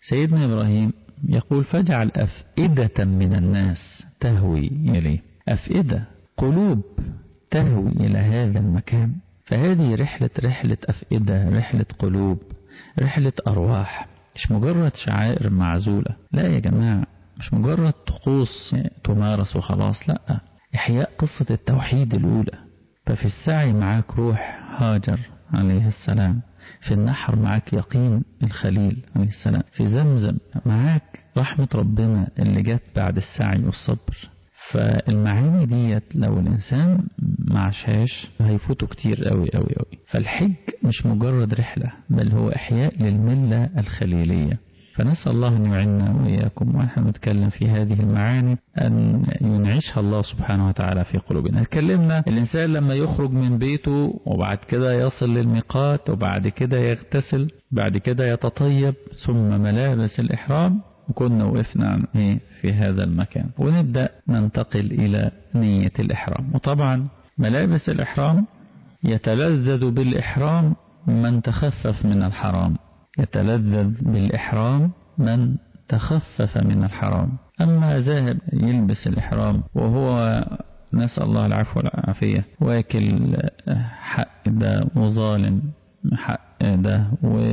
سيدنا إبراهيم يقول فاجعل أفئدة من الناس تهوي إليه أفئدة قلوب تهوي إلى هذا المكان فهذه رحلة رحلة أفئدة رحلة قلوب رحلة أرواح مش مجرد شعائر معزولة لا يا جماعة مش مجرد طقوس تمارس وخلاص لا إحياء قصة التوحيد الأولى ففي السعي معاك روح هاجر عليه السلام في النحر معاك يقين الخليل عليه السلام في زمزم معاك رحمة ربنا اللي جت بعد السعي والصبر فالمعاني ديت لو الإنسان ما عاشهاش هيفوته كتير قوي قوي قوي فالحج مش مجرد رحلة بل هو إحياء للملة الخليلية فنسأل الله أن يعيننا وإياكم ونحن نتكلم في هذه المعاني أن ينعشها الله سبحانه وتعالى في قلوبنا اتكلمنا الإنسان لما يخرج من بيته وبعد كده يصل للميقات وبعد كده يغتسل بعد كده يتطيب ثم ملابس الإحرام وكنا وقفنا عن إيه في هذا المكان ونبدأ ننتقل إلى نية الإحرام وطبعا ملابس الإحرام يتلذذ بالإحرام من تخفف من الحرام يتلذذ بالإحرام من تخفف من الحرام أما ذاهب يلبس الإحرام وهو نسأل الله العفو والعافية واكل حق ده وظالم حق ده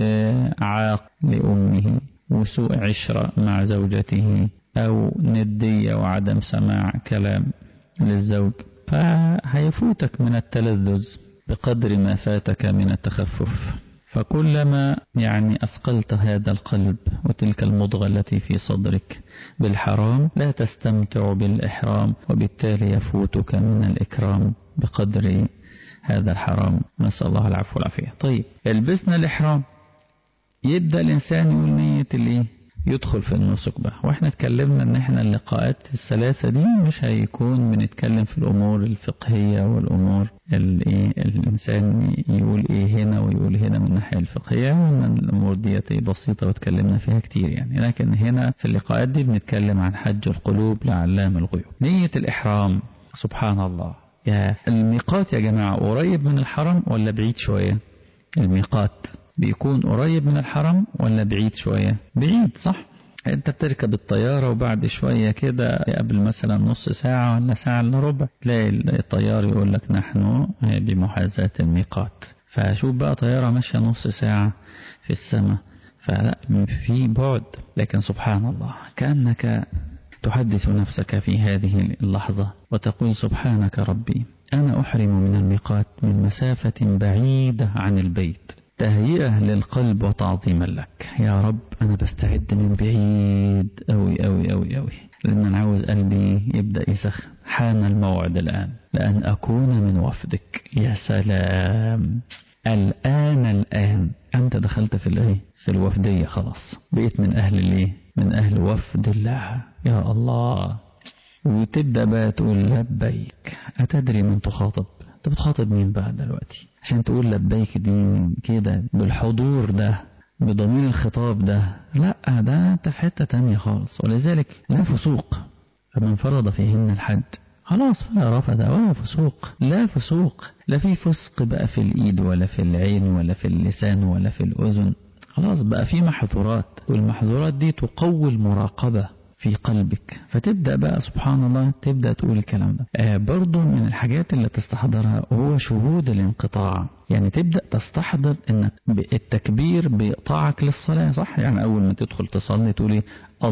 وعاق لأمه وسوء عشرة مع زوجته أو ندية وعدم سماع كلام للزوج فهيفوتك من التلذذ بقدر ما فاتك من التخفف فكلما يعني أثقلت هذا القلب وتلك المضغة التي في صدرك بالحرام لا تستمتع بالإحرام وبالتالي يفوتك من الإكرام بقدر هذا الحرام نسأل الله العفو والعافية طيب البسنا الإحرام يبدأ الإنسان يقول نية الإيه يدخل في النسك بقى واحنا اتكلمنا ان احنا اللقاءات الثلاثة دي مش هيكون بنتكلم في الامور الفقهية والامور الايه الانسان يقول ايه هنا ويقول هنا من الناحية الفقهية وان الامور ديت بسيطة واتكلمنا فيها كتير يعني لكن هنا في اللقاءات دي بنتكلم عن حج القلوب لعلام الغيوب نية الاحرام سبحان الله يا الميقات يا جماعة قريب من الحرم ولا بعيد شوية الميقات بيكون قريب من الحرم ولا بعيد شوية بعيد صح انت بتركب الطيارة وبعد شوية كده قبل مثلا نص ساعة ولا ساعة الا ربع تلاقي الطيار يقول لك نحن بمحاذاة الميقات فشوف بقى طيارة ماشية نص ساعة في السماء فلا في بعد لكن سبحان الله كأنك تحدث نفسك في هذه اللحظة وتقول سبحانك ربي أنا أحرم من الميقات من مسافة بعيدة عن البيت تهيئة للقلب وتعظيما لك يا رب أنا بستعد من بعيد أوي أوي أوي أوي لأن أنا عاوز قلبي يبدأ يسخن حان الموعد الآن لأن أكون من وفدك يا سلام الآن الآن أنت دخلت في الإيه في الوفدية خلاص بقيت من أهل الإيه من أهل وفد الله يا الله وتبدأ بقى تقول لبيك أتدري من تخاطب انت بتخاطب مين بقى دلوقتي عشان تقول لبيك دي كده بالحضور ده بضمير الخطاب ده لا ده انت في حتة تانية خالص ولذلك لا فسوق فمن فرض فيهن الحج خلاص فلا رفض ولا فسوق لا فسوق لا في فسق بقى في الإيد ولا في العين ولا في اللسان ولا في الأذن خلاص بقى في محظورات والمحظورات دي تقوي المراقبة في قلبك فتبدأ بقى سبحان الله تبدأ تقول الكلام ده آه برضو من الحاجات اللي تستحضرها هو شهود الانقطاع يعني تبدأ تستحضر انك التكبير بيقطعك للصلاة صح يعني اول ما تدخل تصلي تقولي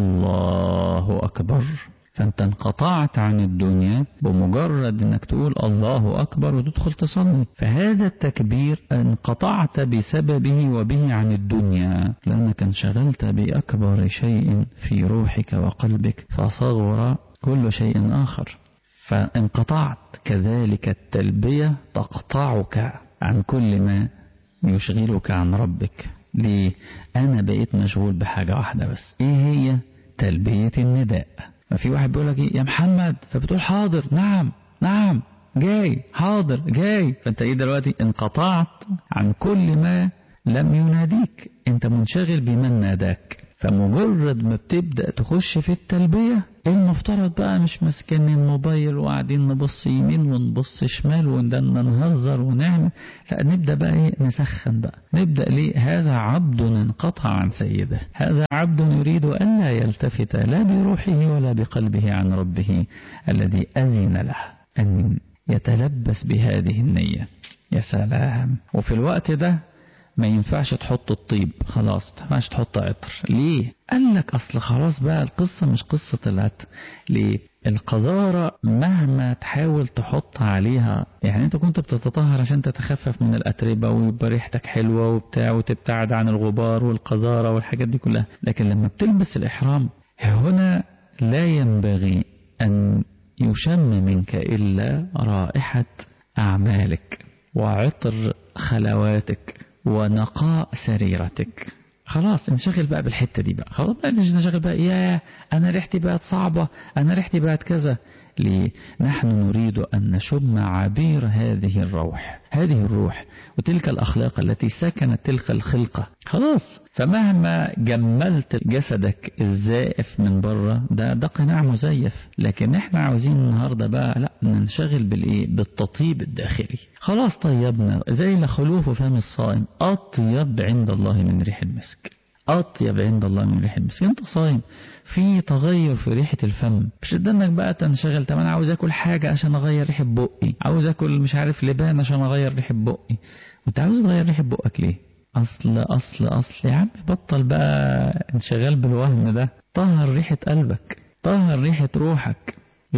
الله اكبر فانت انقطعت عن الدنيا بمجرد انك تقول الله اكبر وتدخل تصلي فهذا التكبير انقطعت بسببه وبه عن الدنيا لانك انشغلت باكبر شيء في روحك وقلبك فصغر كل شيء اخر فانقطعت كذلك التلبية تقطعك عن كل ما يشغلك عن ربك ليه انا بقيت مشغول بحاجة واحدة بس ايه هي تلبية النداء ما في واحد بيقول لك يا محمد فبتقول حاضر نعم نعم جاي حاضر جاي فانت ايه دلوقتي انقطعت عن كل ما لم يناديك انت منشغل بمن ناداك فمجرد ما بتبدأ تخش في التلبية المفترض بقى مش ماسكين الموبايل وقاعدين نبص يمين ونبص شمال وندنا نهزر ونعمل لا نبدأ بقى ايه نسخن بقى نبدأ ليه هذا عبد انقطع عن سيده هذا عبد يريد ألا يلتفت لا بروحه ولا بقلبه عن ربه الذي أذن له أن يتلبس بهذه النية يا سلام وفي الوقت ده ما ينفعش تحط الطيب خلاص ما ينفعش تحط عطر ليه قال لك اصل خلاص بقى القصة مش قصة العطر ليه القذارة مهما تحاول تحط عليها يعني انت كنت بتتطهر عشان تتخفف من الأتربة ويبقى ريحتك حلوة وبتاع وتبتعد عن الغبار والقذارة والحاجات دي كلها لكن لما بتلبس الإحرام هنا لا ينبغي أن يشم منك إلا رائحة أعمالك وعطر خلواتك ونقاء سريرتك خلاص انشغل بقى بالحتة دي بقى خلاص بقى نشغل بقى يا أنا ريحتي بقت صعبة أنا ريحتي بقت كذا ليه نحن نريد أن نشم عبير هذه الروح هذه الروح وتلك الأخلاق التي سكنت تلك الخلقة خلاص فمهما جملت جسدك الزائف من بره ده ده قناع مزيف لكن احنا عاوزين النهارده بقى لا ننشغل بالايه بالتطيب الداخلي خلاص طيبنا زي لخلوف فم الصائم اطيب عند الله من ريح المسك أطيب عند الله من ريح المسك أنت صايم في تغير في ريحة الفم مش انك بقى تنشغل طب أنا عاوز أكل حاجة عشان أغير ريحة بقي عاوز أكل مش عارف لبان عشان أغير ريحة بقي وأنت عاوز تغير ريحة بقك ليه أصل أصل أصل يا عم بطل بقى انشغال بالوهم ده طهر ريحة قلبك طهر ريحة روحك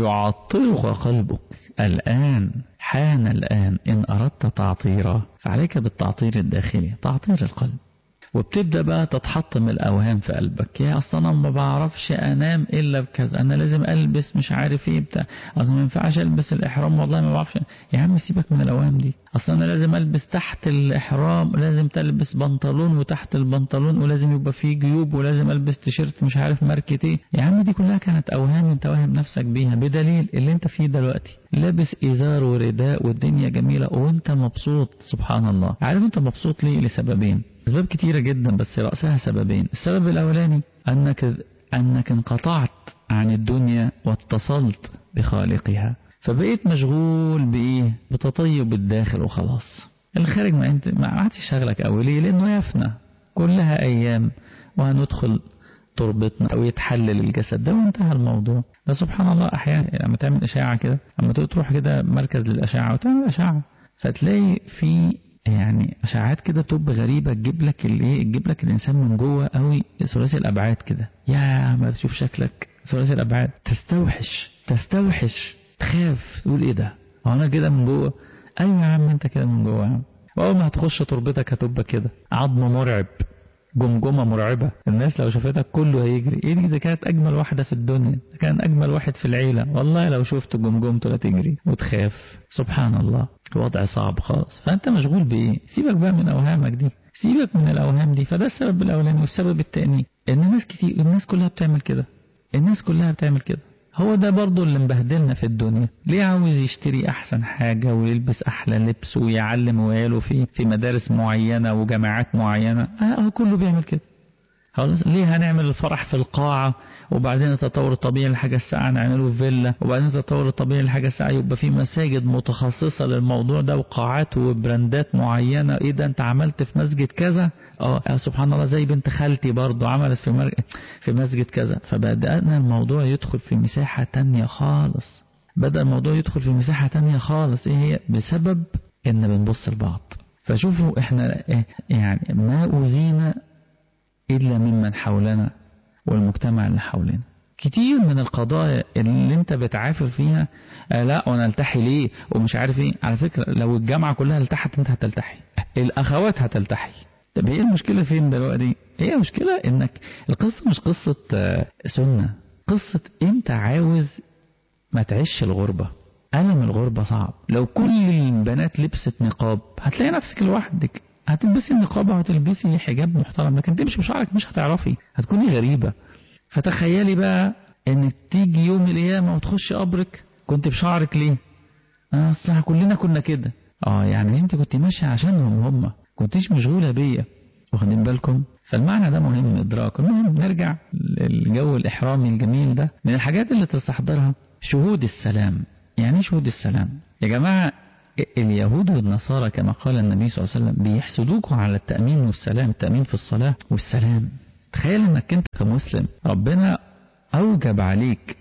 يعطرك قلبك الآن حان الآن إن أردت تعطيرا فعليك بالتعطير الداخلي تعطير القلب وبتبدأ بقى تتحطم الأوهام في قلبك يا أصلا أنا ما بعرفش أنام إلا بكذا أنا لازم ألبس مش عارف إيه بتاع أصلا ما ينفعش ألبس الإحرام والله ما بعرفش يا عم سيبك من الأوهام دي أصلا أنا لازم ألبس تحت الإحرام لازم تلبس بنطلون وتحت البنطلون ولازم يبقى فيه جيوب ولازم ألبس تيشيرت مش عارف ماركة إيه يا عم دي كلها كانت أوهام أنت واهم نفسك بيها بدليل اللي أنت فيه دلوقتي لابس إزار ورداء والدنيا جميلة وأنت مبسوط سبحان الله عارف أنت مبسوط ليه لسببين أسباب كتيرة جدا بس رأسها سببين السبب الأولاني أنك, أنك انقطعت عن الدنيا واتصلت بخالقها فبقيت مشغول بإيه بتطيب الداخل وخلاص الخارج ما انت ما عادش شغلك قوي ليه لأنه يفنى كلها أيام وهندخل تربطنا أو يتحلل الجسد ده وانتهى الموضوع ده سبحان الله أحيانا لما تعمل إشاعة كده لما تروح كده مركز للأشعة وتعمل أشعة فتلاقي في يعني اشعاعات كده بتبقى غريبه تجيب لك الايه تجيب لك الانسان من جوه قوي ثلاثي الابعاد كده يا ما تشوف شكلك ثلاثي الابعاد تستوحش تستوحش تخاف تقول ايه ده هو انا كده من جوه ايوه يا عم انت كده من جوه يا عم واول ما هتخش تربتك هتبقى كده عظم مرعب جمجمة مرعبة الناس لو شافتك كله هيجري ايه دي كانت اجمل واحدة في الدنيا كان اجمل واحد في العيلة والله لو شفت جمجمته لا تجري وتخاف سبحان الله وضع صعب خالص فانت مشغول بايه سيبك بقى من اوهامك دي سيبك من الاوهام دي فده السبب الاولاني والسبب الثاني ان الناس كتير الناس كلها بتعمل كده الناس كلها بتعمل كده هو ده برضو اللي مبهدلنا في الدنيا ليه عاوز يشتري احسن حاجة ويلبس احلى لبس ويعلم وياله في في مدارس معينة وجامعات معينة اه هو كله بيعمل كده خلاص ليه هنعمل الفرح في القاعة وبعدين التطور الطبيعي للحاجة الساعة نعمله في فيلا وبعدين التطور الطبيعي للحاجة الساعة يبقى في مساجد متخصصة للموضوع ده وقاعات وبراندات معينة ايه ده انت عملت في مسجد كذا اه سبحان الله زي بنت خالتي برضو عملت في مر... في مسجد كذا فبدأنا الموضوع يدخل في مساحة تانية خالص بدأ الموضوع يدخل في مساحة تانية خالص ايه هي بسبب ان بنبص لبعض فشوفوا احنا يعني ما أوذينا إلا ممن حولنا والمجتمع اللي حولنا كتير من القضايا اللي انت بتعافر فيها آه لا وانا التحي ليه ومش عارف ايه على فكرة لو الجامعة كلها التحت انت هتلتحي الاخوات هتلتحي طب ايه المشكلة فين دلوقتي هي مشكلة انك القصة مش قصة آه سنة قصة انت عاوز ما تعيش الغربة ألم الغربة صعب لو كل البنات لبست نقاب هتلاقي نفسك لوحدك هتلبسي النقاب وهتلبسي حجاب محترم لكن تمشي بشعرك مش هتعرفي هتكوني غريبة فتخيلي بقى انك تيجي يوم القيامة وتخشي قبرك كنت بشعرك ليه اه اصل كلنا كنا كده اه يعني انت كنت ماشية عشانهم هم كنتيش مشغولة بيا واخدين بالكم فالمعنى ده مهم ادراك المهم نرجع الجو الإحرامي الجميل ده من الحاجات اللي تستحضرها شهود السلام يعني ايه شهود السلام يا جماعة اليهود والنصارى كما قال النبي صلى الله عليه وسلم بيحسدوكوا على التأمين والسلام التأمين في الصلاة والسلام تخيل انك انت كمسلم ربنا اوجب عليك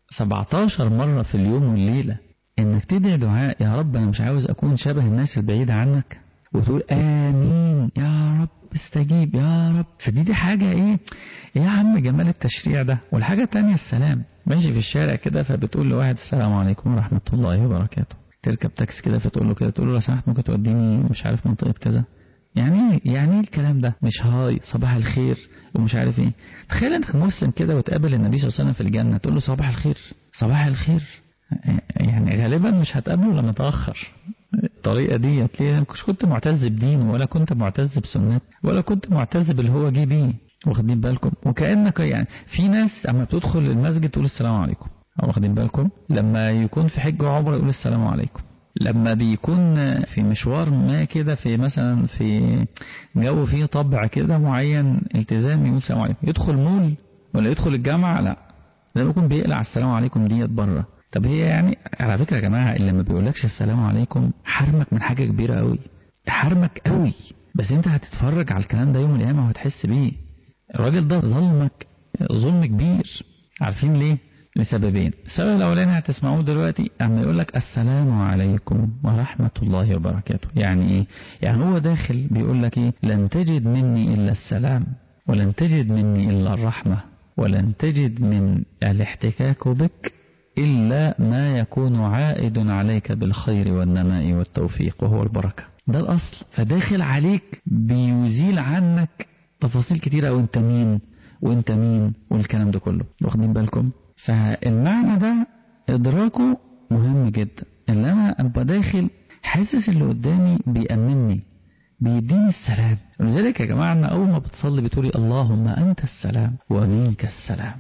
17 مرة في اليوم والليلة انك تدعي دعاء يا رب انا مش عاوز اكون شبه الناس البعيدة عنك وتقول امين يا رب استجيب يا رب فدي دي حاجة ايه يا عم جمال التشريع ده والحاجة التانية السلام ماشي في الشارع كده فبتقول لواحد السلام عليكم ورحمة الله وبركاته تركب تاكسي كده فتقول له كده تقول له لو سمحت ممكن توديني مش عارف منطقة كذا يعني ايه يعني ايه الكلام ده مش هاي صباح الخير ومش عارف ايه تخيل انت مسلم كده وتقابل النبي صلى الله عليه وسلم في الجنة تقول له صباح الخير صباح الخير يعني غالبا مش هتقابله لما تأخر الطريقة دي ليه مش كنت معتز بدينه ولا كنت معتز بسنته ولا كنت معتز باللي هو جه بيه واخدين بالكم وكأنك يعني في ناس اما بتدخل المسجد تقول السلام عليكم واخدين بالكم لما يكون في حج وعمره يقول السلام عليكم لما بيكون في مشوار ما كده في مثلا في جو فيه طبع كده معين التزام يقول السلام عليكم يدخل مول ولا يدخل الجامعة لا زي ما يكون بيقلع السلام عليكم ديت بره طب هي يعني على فكرة يا جماعة اللي ما بيقولكش السلام عليكم حرمك من حاجة كبيرة قوي حرمك قوي بس انت هتتفرج على الكلام ده يوم القيامة وهتحس بيه الراجل ده ظلمك ظلم كبير عارفين ليه لسببين السبب الأولاني هتسمعوه دلوقتي أما يقول لك السلام عليكم ورحمة الله وبركاته يعني إيه يعني هو داخل بيقول لك إيه لن تجد مني إلا السلام ولن تجد مني إلا الرحمة ولن تجد من الاحتكاك بك إلا ما يكون عائد عليك بالخير والنماء والتوفيق وهو البركة ده الأصل فداخل عليك بيزيل عنك تفاصيل كتيرة وانت مين وانت مين والكلام ده كله واخدين بالكم فالمعنى ده إدراكه مهم جدا اللي أنا أبقى داخل حاسس اللي قدامي بيأمنني بيديني السلام ولذلك يا جماعة أنا أول ما بتصلي بتقولي اللهم أنت السلام ومنك السلام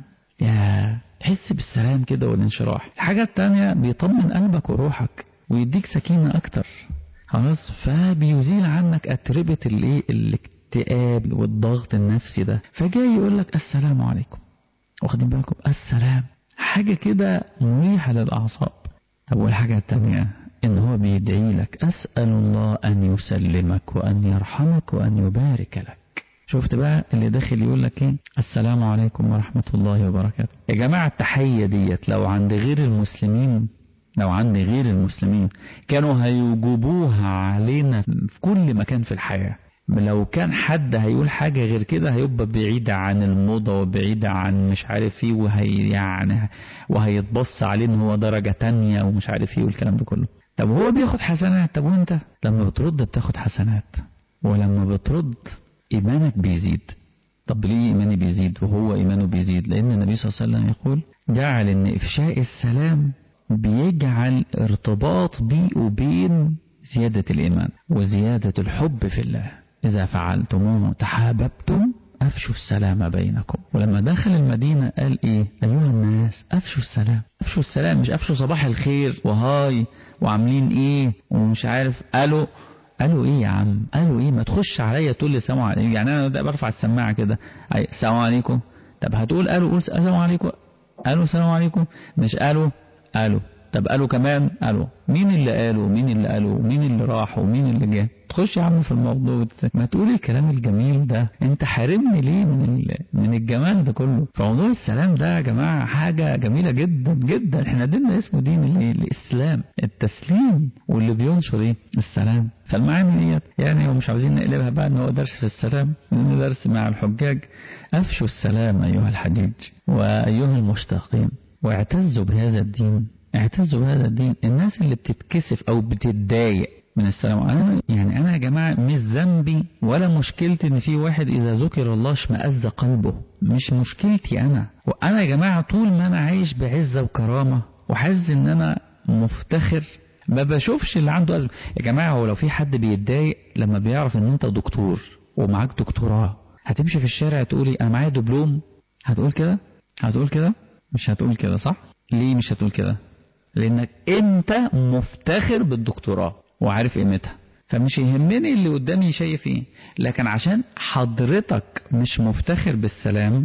يا تحس بالسلام كده والانشراح الحاجة التانية بيطمن قلبك وروحك ويديك سكينة أكتر خلاص فبيزيل عنك أتربة الايه الاكتئاب والضغط النفسي ده فجاي يقول لك السلام عليكم واخدين بالكم السلام حاجة كده مريحة للأعصاب طب والحاجة التانية إن هو بيدعي لك أسأل الله أن يسلمك وأن يرحمك وأن يبارك لك شفت بقى اللي داخل يقول لك ايه السلام عليكم ورحمة الله وبركاته يا جماعة التحية ديت لو عند غير المسلمين لو عند غير المسلمين كانوا هيوجبوها علينا في كل مكان في الحياة لو كان حد هيقول حاجة غير كده هيبقى بعيد عن الموضة وبعيد عن مش عارف ايه وهي يعني وهيتبص عليه ان هو درجة تانية ومش عارف ايه والكلام ده كله طب هو بياخد حسنات طب وانت لما بترد بتاخد حسنات ولما بترد إيمانك بيزيد طب ليه إيماني بيزيد وهو إيمانه بيزيد لأن النبي صلى الله عليه وسلم يقول جعل أن إفشاء السلام بيجعل ارتباط بي وبين زيادة الإيمان وزيادة الحب في الله إذا فعلتموه تحاببتم أفشوا السلام بينكم ولما دخل المدينة قال إيه أيها الناس أفشوا السلام أفشوا السلام مش أفشوا صباح الخير وهاي وعاملين إيه ومش عارف قالوا قالوا ايه يا عم قالوا ايه ما تخش عليا تقول لي السلام عليكم يعني انا برفع السماعه كده السلام عليكم طب هتقول قالوا قول السلام عليكم قالوا السلام عليكم مش قالوا قالوا طب قالوا كمان قالوا مين اللي قالوا مين اللي قالوا مين اللي راح ومين اللي جه تخش يا عم في الموضوع ما تقول الكلام الجميل ده انت حارمني ليه من من الجمال ده كله فموضوع السلام ده يا جماعه حاجه جميله جدا جدا احنا ديننا اسمه دين الايه الاسلام التسليم واللي بينشر ايه السلام فالمعاني ديت يعني ومش عاوزين نقلبها بقى ان هو درس في السلام ان درس مع الحجاج افشوا السلام ايها الحجيج وايها المشتاقين واعتزوا بهذا الدين اعتزوا بهذا الدين الناس اللي بتتكسف او بتتضايق من السلام انا يعني انا يا جماعه مش ذنبي ولا مشكلتي ان في واحد اذا ذكر الله اشمئز قلبه مش مشكلتي انا وانا يا جماعه طول ما انا عايش بعزه وكرامه وحاسس ان انا مفتخر ما بشوفش اللي عنده ازمه يا جماعه هو لو في حد بيتضايق لما بيعرف ان انت دكتور ومعاك دكتوراه هتمشي في الشارع تقولي انا معايا دبلوم هتقول كده هتقول كده مش هتقول كده صح ليه مش هتقول كده لانك انت مفتخر بالدكتوراه وعارف قيمتها فمش يهمني اللي قدامي شايف ايه لكن عشان حضرتك مش مفتخر بالسلام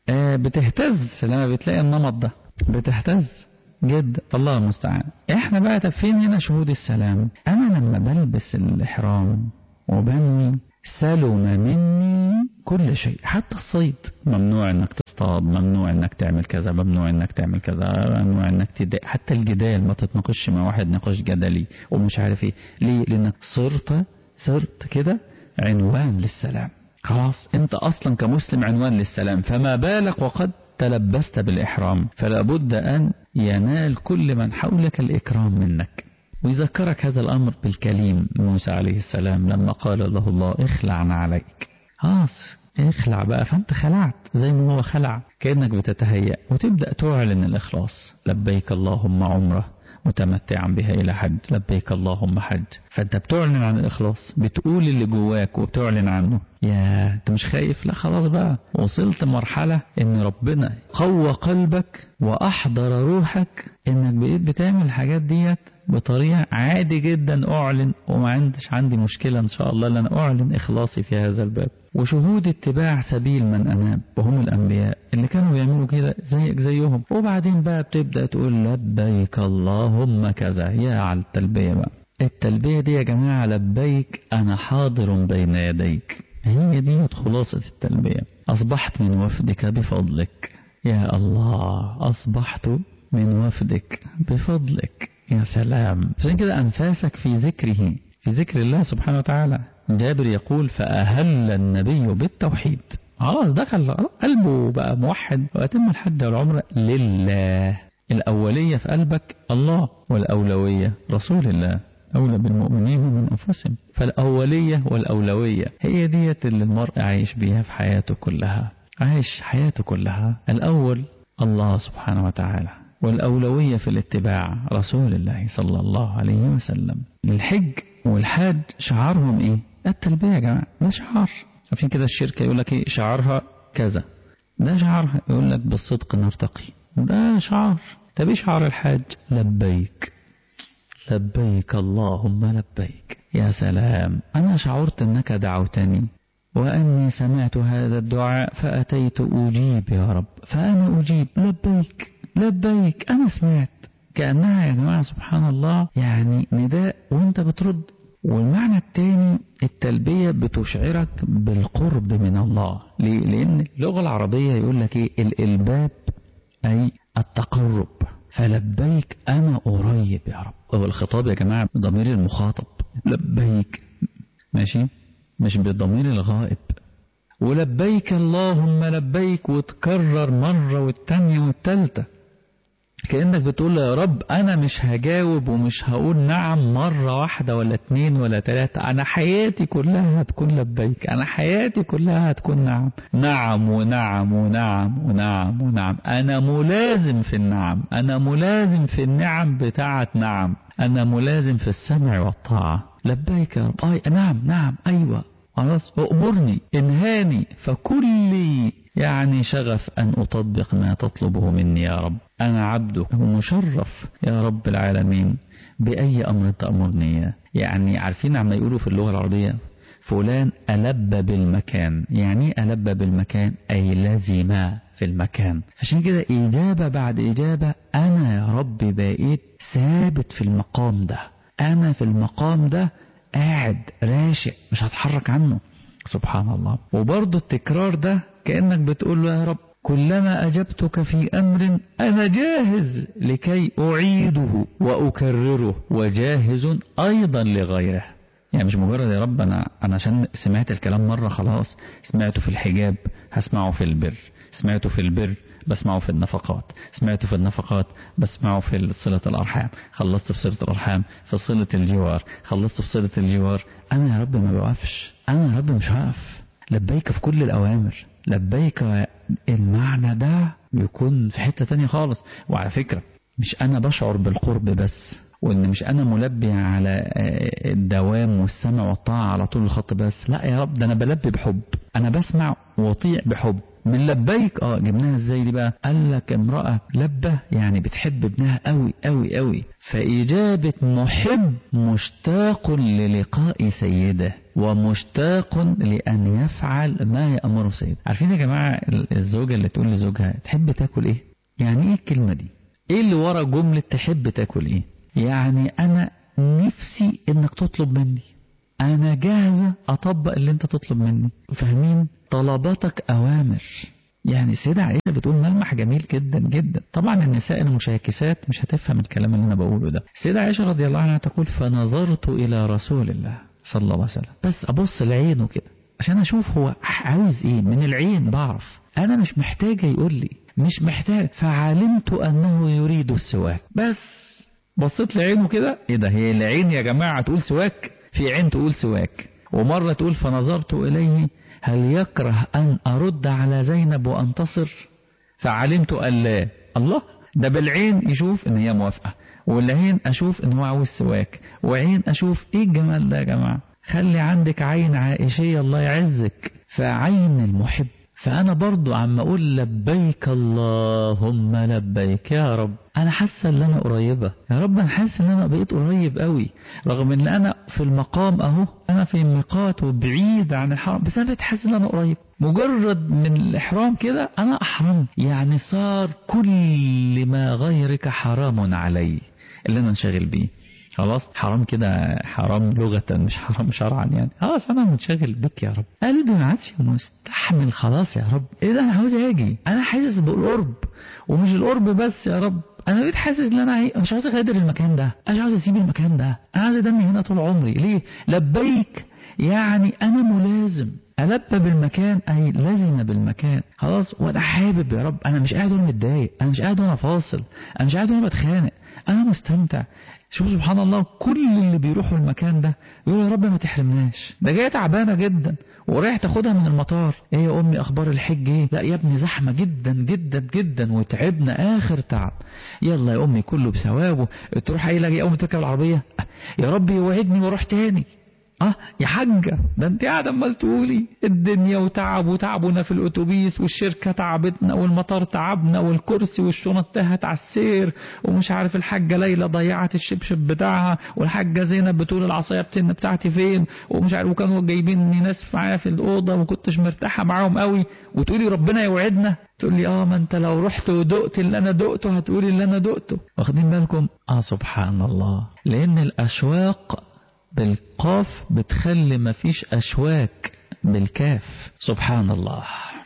آه بتهتز لما بتلاقي النمط ده بتهتز جدا الله المستعان احنا بقى طب فين هنا شهود السلام انا لما بلبس الاحرام وبنوي سلم مني كل شيء حتى الصيد ممنوع انك تصطاد ممنوع انك تعمل كذا ممنوع انك تعمل كذا ممنوع انك تدق حتى الجدال ما تتناقش مع واحد نقاش جدلي ومش عارف ايه ليه لانك صرت صرت كده عنوان للسلام خلاص انت اصلا كمسلم عنوان للسلام فما بالك وقد تلبست بالإحرام فلا بد أن ينال كل من حولك الإكرام منك ويذكرك هذا الأمر بالكليم موسى عليه السلام لما قال له الله اخلع عليك خلاص اخلع بقى فانت خلعت زي ما هو خلع كأنك بتتهيأ وتبدأ تعلن الإخلاص لبيك اللهم عمره متمتعا بها إلى حج لبيك اللهم حج فأنت بتعلن عن الإخلاص بتقول اللي جواك وبتعلن عنه يا أنت مش خايف لا خلاص بقى وصلت مرحلة إن ربنا قوى قلبك وأحضر روحك إنك بقيت بتعمل الحاجات ديت بطريقة عادي جدا أعلن وما عندش عندي مشكلة إن شاء الله لأن أعلن إخلاصي في هذا الباب وشهود اتباع سبيل من أناب وهم الأنبياء اللي كانوا بيعملوا كده زيك زيهم وبعدين بقى بتبدأ تقول لبيك اللهم كذا يا على التلبية بقى التلبية دي يا جماعة لبيك أنا حاضر بين يديك هي دي خلاصة التلبية أصبحت من وفدك بفضلك يا الله أصبحت من وفدك بفضلك يا سلام عشان كده أنفاسك في ذكره في ذكر الله سبحانه وتعالى جابر يقول فأهل النبي بالتوحيد خلاص دخل قلبه بقى موحد وأتم الحج والعمرة لله الأولية في قلبك الله والأولوية رسول الله أولى بالمؤمنين من أنفسهم فالأولية والأولوية هي ديت اللي المرء عايش بيها في حياته كلها عايش حياته كلها الأول الله سبحانه وتعالى والأولوية في الاتباع رسول الله صلى الله عليه وسلم الحج والحاج شعارهم ايه التلبية يا جماعة ده شعار عشان كده الشركة يقول لك ايه شعارها كذا ده شعارها يقول لك بالصدق نرتقي ده شعار طب ايه شعار الحاج لبيك لبيك اللهم لبيك يا سلام أنا شعرت أنك دعوتني وأني سمعت هذا الدعاء فأتيت أجيب يا رب فأنا أجيب لبيك لبيك أنا سمعت كأنها يا جماعة سبحان الله يعني نداء وانت بترد والمعنى الثاني التلبية بتشعرك بالقرب من الله ليه؟ لأن اللغة العربية يقول لك إيه الإلباب أي التقرب فلبيك أنا قريب يا رب هو الخطاب يا جماعة بضمير المخاطب لبيك ماشي مش بضمير الغائب ولبيك اللهم لبيك وتكرر مرة والتانية والتالتة كأنك بتقول يا رب أنا مش هجاوب ومش هقول نعم مرة واحدة ولا اتنين ولا تلاتة أنا حياتي كلها هتكون لبيك أنا حياتي كلها هتكون نعم نعم ونعم ونعم ونعم ونعم أنا ملازم في النعم أنا ملازم في النعم بتاعة نعم أنا ملازم في السمع والطاعة لبيك يا رب أي نعم نعم أيوة خلاص أؤمرني انهاني فكلي يعني شغف أن أطبق ما تطلبه مني يا رب أنا عبدك ومشرف يا رب العالمين بأي أمر تأمرني يعني عارفين عما يقولوا في اللغة العربية فلان ألب بالمكان يعني ألب بالمكان أي لزم في المكان عشان كده إجابة بعد إجابة أنا يا رب بقيت ثابت في المقام ده أنا في المقام ده قاعد راشق مش هتحرك عنه سبحان الله وبرضه التكرار ده كأنك بتقول له يا رب كلما أجبتك في أمر أنا جاهز لكي أعيده وأكرره وجاهز أيضا لغيره يعني مش مجرد يا رب أنا, أنا عشان سمعت الكلام مرة خلاص سمعته في الحجاب هسمعه في البر سمعته في البر بسمعه في النفقات سمعته في النفقات بسمعه في صلة الأرحام خلصت في صلة الأرحام في صلة الجوار خلصت في صلة الجوار أنا يا رب ما بوقفش أنا يا رب مش هقف لبيك في كل الأوامر لبيك المعنى ده بيكون في حتة تانية خالص وعلى فكرة مش أنا بشعر بالقرب بس وإن مش أنا ملبي على الدوام والسمع والطاعة على طول الخط بس لا يا رب ده أنا بلبي بحب أنا بسمع وأطيع بحب من لبيك اه جبناها ازاي دي بقى قال لك امرأة لبة يعني بتحب ابنها قوي قوي قوي فإجابة محب مشتاق للقاء سيده ومشتاق لأن يفعل ما يأمره سيده عارفين يا جماعة الزوجة اللي تقول لزوجها تحب تاكل ايه يعني ايه الكلمة دي ايه اللي ورا جملة تحب تاكل ايه يعني انا نفسي انك تطلب مني انا جاهزة اطبق اللي انت تطلب مني فاهمين طلباتك اوامر يعني السيدة عائشة بتقول ملمح جميل جدا جدا طبعا النساء المشاكسات مش هتفهم الكلام اللي انا بقوله ده السيدة عائشة رضي الله عنها تقول فنظرت الى رسول الله صلى الله عليه وسلم بس ابص لعينه كده عشان اشوف هو عاوز ايه من العين بعرف انا مش محتاجة يقول لي مش محتاج فعلمت انه يريد السواك بس بصيت لعينه كده ايه ده هي العين يا جماعة تقول سواك في عين تقول سواك ومرة تقول فنظرت إليه هل يكره أن أرد على زينب وأنتصر فعلمت أن لا الله ده بالعين يشوف ان هي موافقة والعين اشوف ان هو عاوز سواك وعين اشوف ايه الجمال ده يا جماعة خلي عندك عين عائشية الله يعزك فعين المحب فأنا برضو عم أقول لبيك اللهم لبيك يا رب أنا حاسة إن أنا قريبة يا رب أنا حاسس إن أنا بقيت قريب قوي رغم إن أنا في المقام أهو أنا في ميقات وبعيد عن الحرم بس أنا بقيت حاسس إن أنا قريب مجرد من الإحرام كده أنا أحرم يعني صار كل ما غيرك حرام علي اللي أنا انشغل بيه خلاص حرام كده حرام لغة مش حرام شرعا يعني خلاص انا منشغل بك يا رب قلبي ما عادش مستحمل خلاص يا رب ايه ده انا عاوز اجي انا حاسس بالقرب ومش القرب بس يا رب انا بقيت حاسس ان انا عاي... مش عاوز اغادر المكان ده مش عاوز اسيب المكان ده انا عاوز ادمي هنا طول عمري ليه لبيك يعني انا ملازم ألبى بالمكان أي لازم بالمكان خلاص وأنا حابب يا رب أنا مش قاعد وأنا متضايق أنا مش قاعد وأنا فاصل أنا مش قاعد وأنا بتخانق أنا مستمتع شوف سبحان الله كل اللي بيروحوا المكان ده يقول يا رب ما تحرمناش ده جايه تعبانه جدا ورايح تاخدها من المطار ايه يا امي اخبار الحج ايه لا يا ابني زحمه جدا جدا جدا وتعبنا اخر تعب يلا يا امي كله بثوابه تروح قايله يا امي تركب العربيه يا رب يوعدني واروح تاني اه يا حاجة ده انت قاعدة امال تقولي الدنيا وتعب وتعبنا في الاتوبيس والشركة تعبتنا والمطار تعبنا والكرسي والشنط تهت على السير ومش عارف الحاجة ليلى ضيعت الشبشب بتاعها والحاجة زينب بتقول العصاية بتن بتاعتي فين ومش عارف وكانوا جايبين ناس معايا في الأوضة وما كنتش مرتاحة معاهم قوي وتقولي ربنا يوعدنا تقول لي اه ما انت لو رحت ودقت اللي انا دقته هتقولي اللي انا دقته واخدين بالكم اه سبحان الله لان الاشواق بالقاف بتخلي مفيش أشواك بالكاف سبحان الله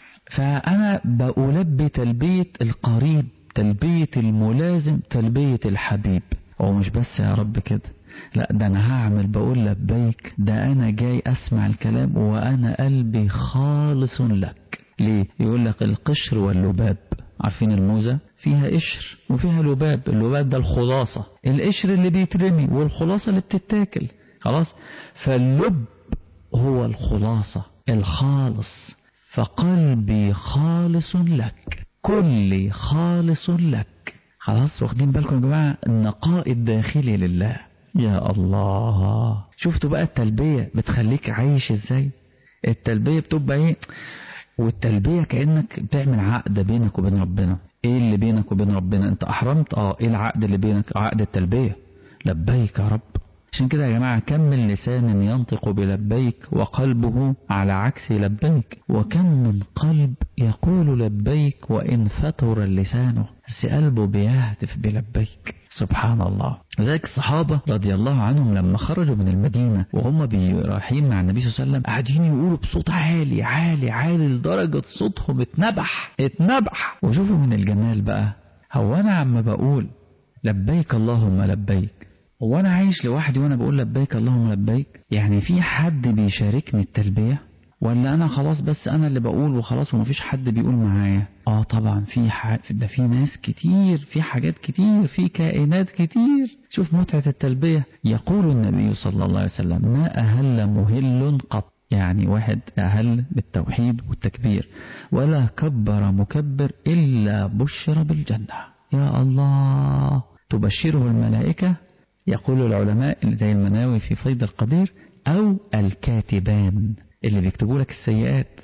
فأنا بألبي تلبية القريب تلبية الملازم تلبية الحبيب هو مش بس يا رب كده لا ده أنا هعمل بقول لبيك ده أنا جاي أسمع الكلام وأنا قلبي خالص لك ليه يقول لك القشر واللباب عارفين الموزة فيها قشر وفيها لباب اللباب ده الخلاصة القشر اللي بيترمي والخلاصة اللي بتتاكل خلاص فاللب هو الخلاصة الخالص فقلبي خالص لك كلي خالص لك خلاص واخدين بالكم يا جماعة النقاء الداخلي لله يا الله شفتوا بقى التلبية بتخليك عايش ازاي التلبية بتبقى ايه والتلبية كأنك بتعمل عقد بينك وبين ربنا ايه اللي بينك وبين ربنا انت احرمت اه ايه العقد اللي بينك عقد التلبية لبيك يا رب عشان كده يا جماعة كم من لسان ينطق بلبيك وقلبه على عكس لبيك وكم من قلب يقول لبيك وإن فتر لسانه بس قلبه بيهتف بلبيك سبحان الله ذلك الصحابة رضي الله عنهم لما خرجوا من المدينة وهم رايحين مع النبي صلى الله عليه وسلم قاعدين يقولوا بصوت عالي عالي عالي لدرجة صوتهم اتنبح اتنبح وشوفوا من الجمال بقى هو أنا عم بقول لبيك اللهم لبيك هو أنا عايش لوحدي وأنا بقول لبيك اللهم لبيك يعني في حد بيشاركني التلبية ولا أنا خلاص بس أنا اللي بقول وخلاص ومفيش حد بيقول معايا آه طبعا في ح... ده في ناس كتير في حاجات كتير في كائنات كتير شوف متعة التلبية يقول النبي صلى الله عليه وسلم ما أهل مهل قط يعني واحد أهل بالتوحيد والتكبير ولا كبر مكبر إلا بشر بالجنة يا الله تبشره الملائكة يقول العلماء اللي زي المناوي في فيض القدير أو الكاتبان اللي بيكتبوا لك السيئات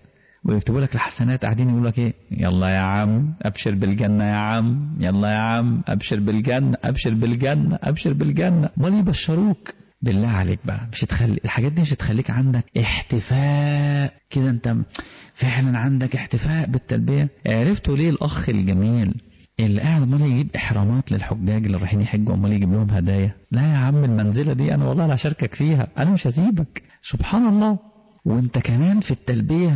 ويكتبوا لك الحسنات قاعدين يقول لك ايه يلا يا عم ابشر بالجنه يا عم يلا يا عم ابشر بالجنه ابشر بالجنه ابشر بالجنه امال يبشروك بالله عليك بقى مش تخلي الحاجات دي مش تخليك عندك احتفاء كده انت فعلا عندك احتفاء بالتلبيه عرفتوا ليه الاخ الجميل اللي قاعد امال يجيب احرامات للحجاج اللي رايحين يحجوا امال يجيب لهم هدايا لا يا عم المنزله دي انا والله لا اشاركك فيها انا مش هسيبك سبحان الله وانت كمان في التلبية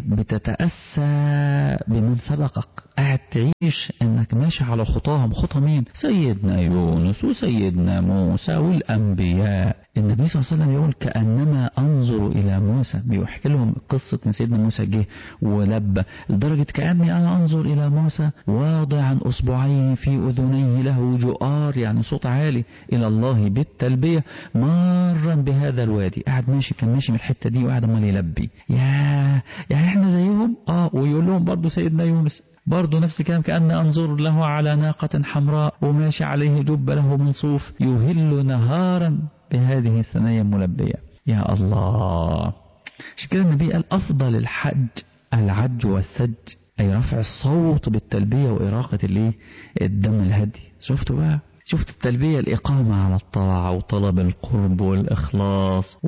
بتتأسى بمن سبقك قاعد تعيش انك ماشي على خطاهم خطى مين سيدنا يونس وسيدنا موسى والانبياء النبي صلى الله عليه وسلم يقول كأنما انظر الى موسى بيحكي لهم قصة ان سيدنا موسى جه ولبى لدرجة كأني انا انظر الى موسى واضعا اصبعيه في اذنيه له جؤار يعني صوت عالي الى الله بالتلبية مارا بهذا الوادي قاعد ماشي كان ماشي من الحتة دي وقاعد امال يلبي يا يعني احنا زيهم اه ويقول لهم برضه سيدنا يونس برضه نفس الكلام كأن أنظر له على ناقة حمراء وماشي عليه جب له من صوف يهل نهارا بهذه الثنايا الملبية يا الله عشان كده النبي قال أفضل الحج العج والسج أي رفع الصوت بالتلبية وإراقة الايه الدم الهدي شفتوا بقى شفت التلبية الإقامة على الطاعة وطلب القرب والإخلاص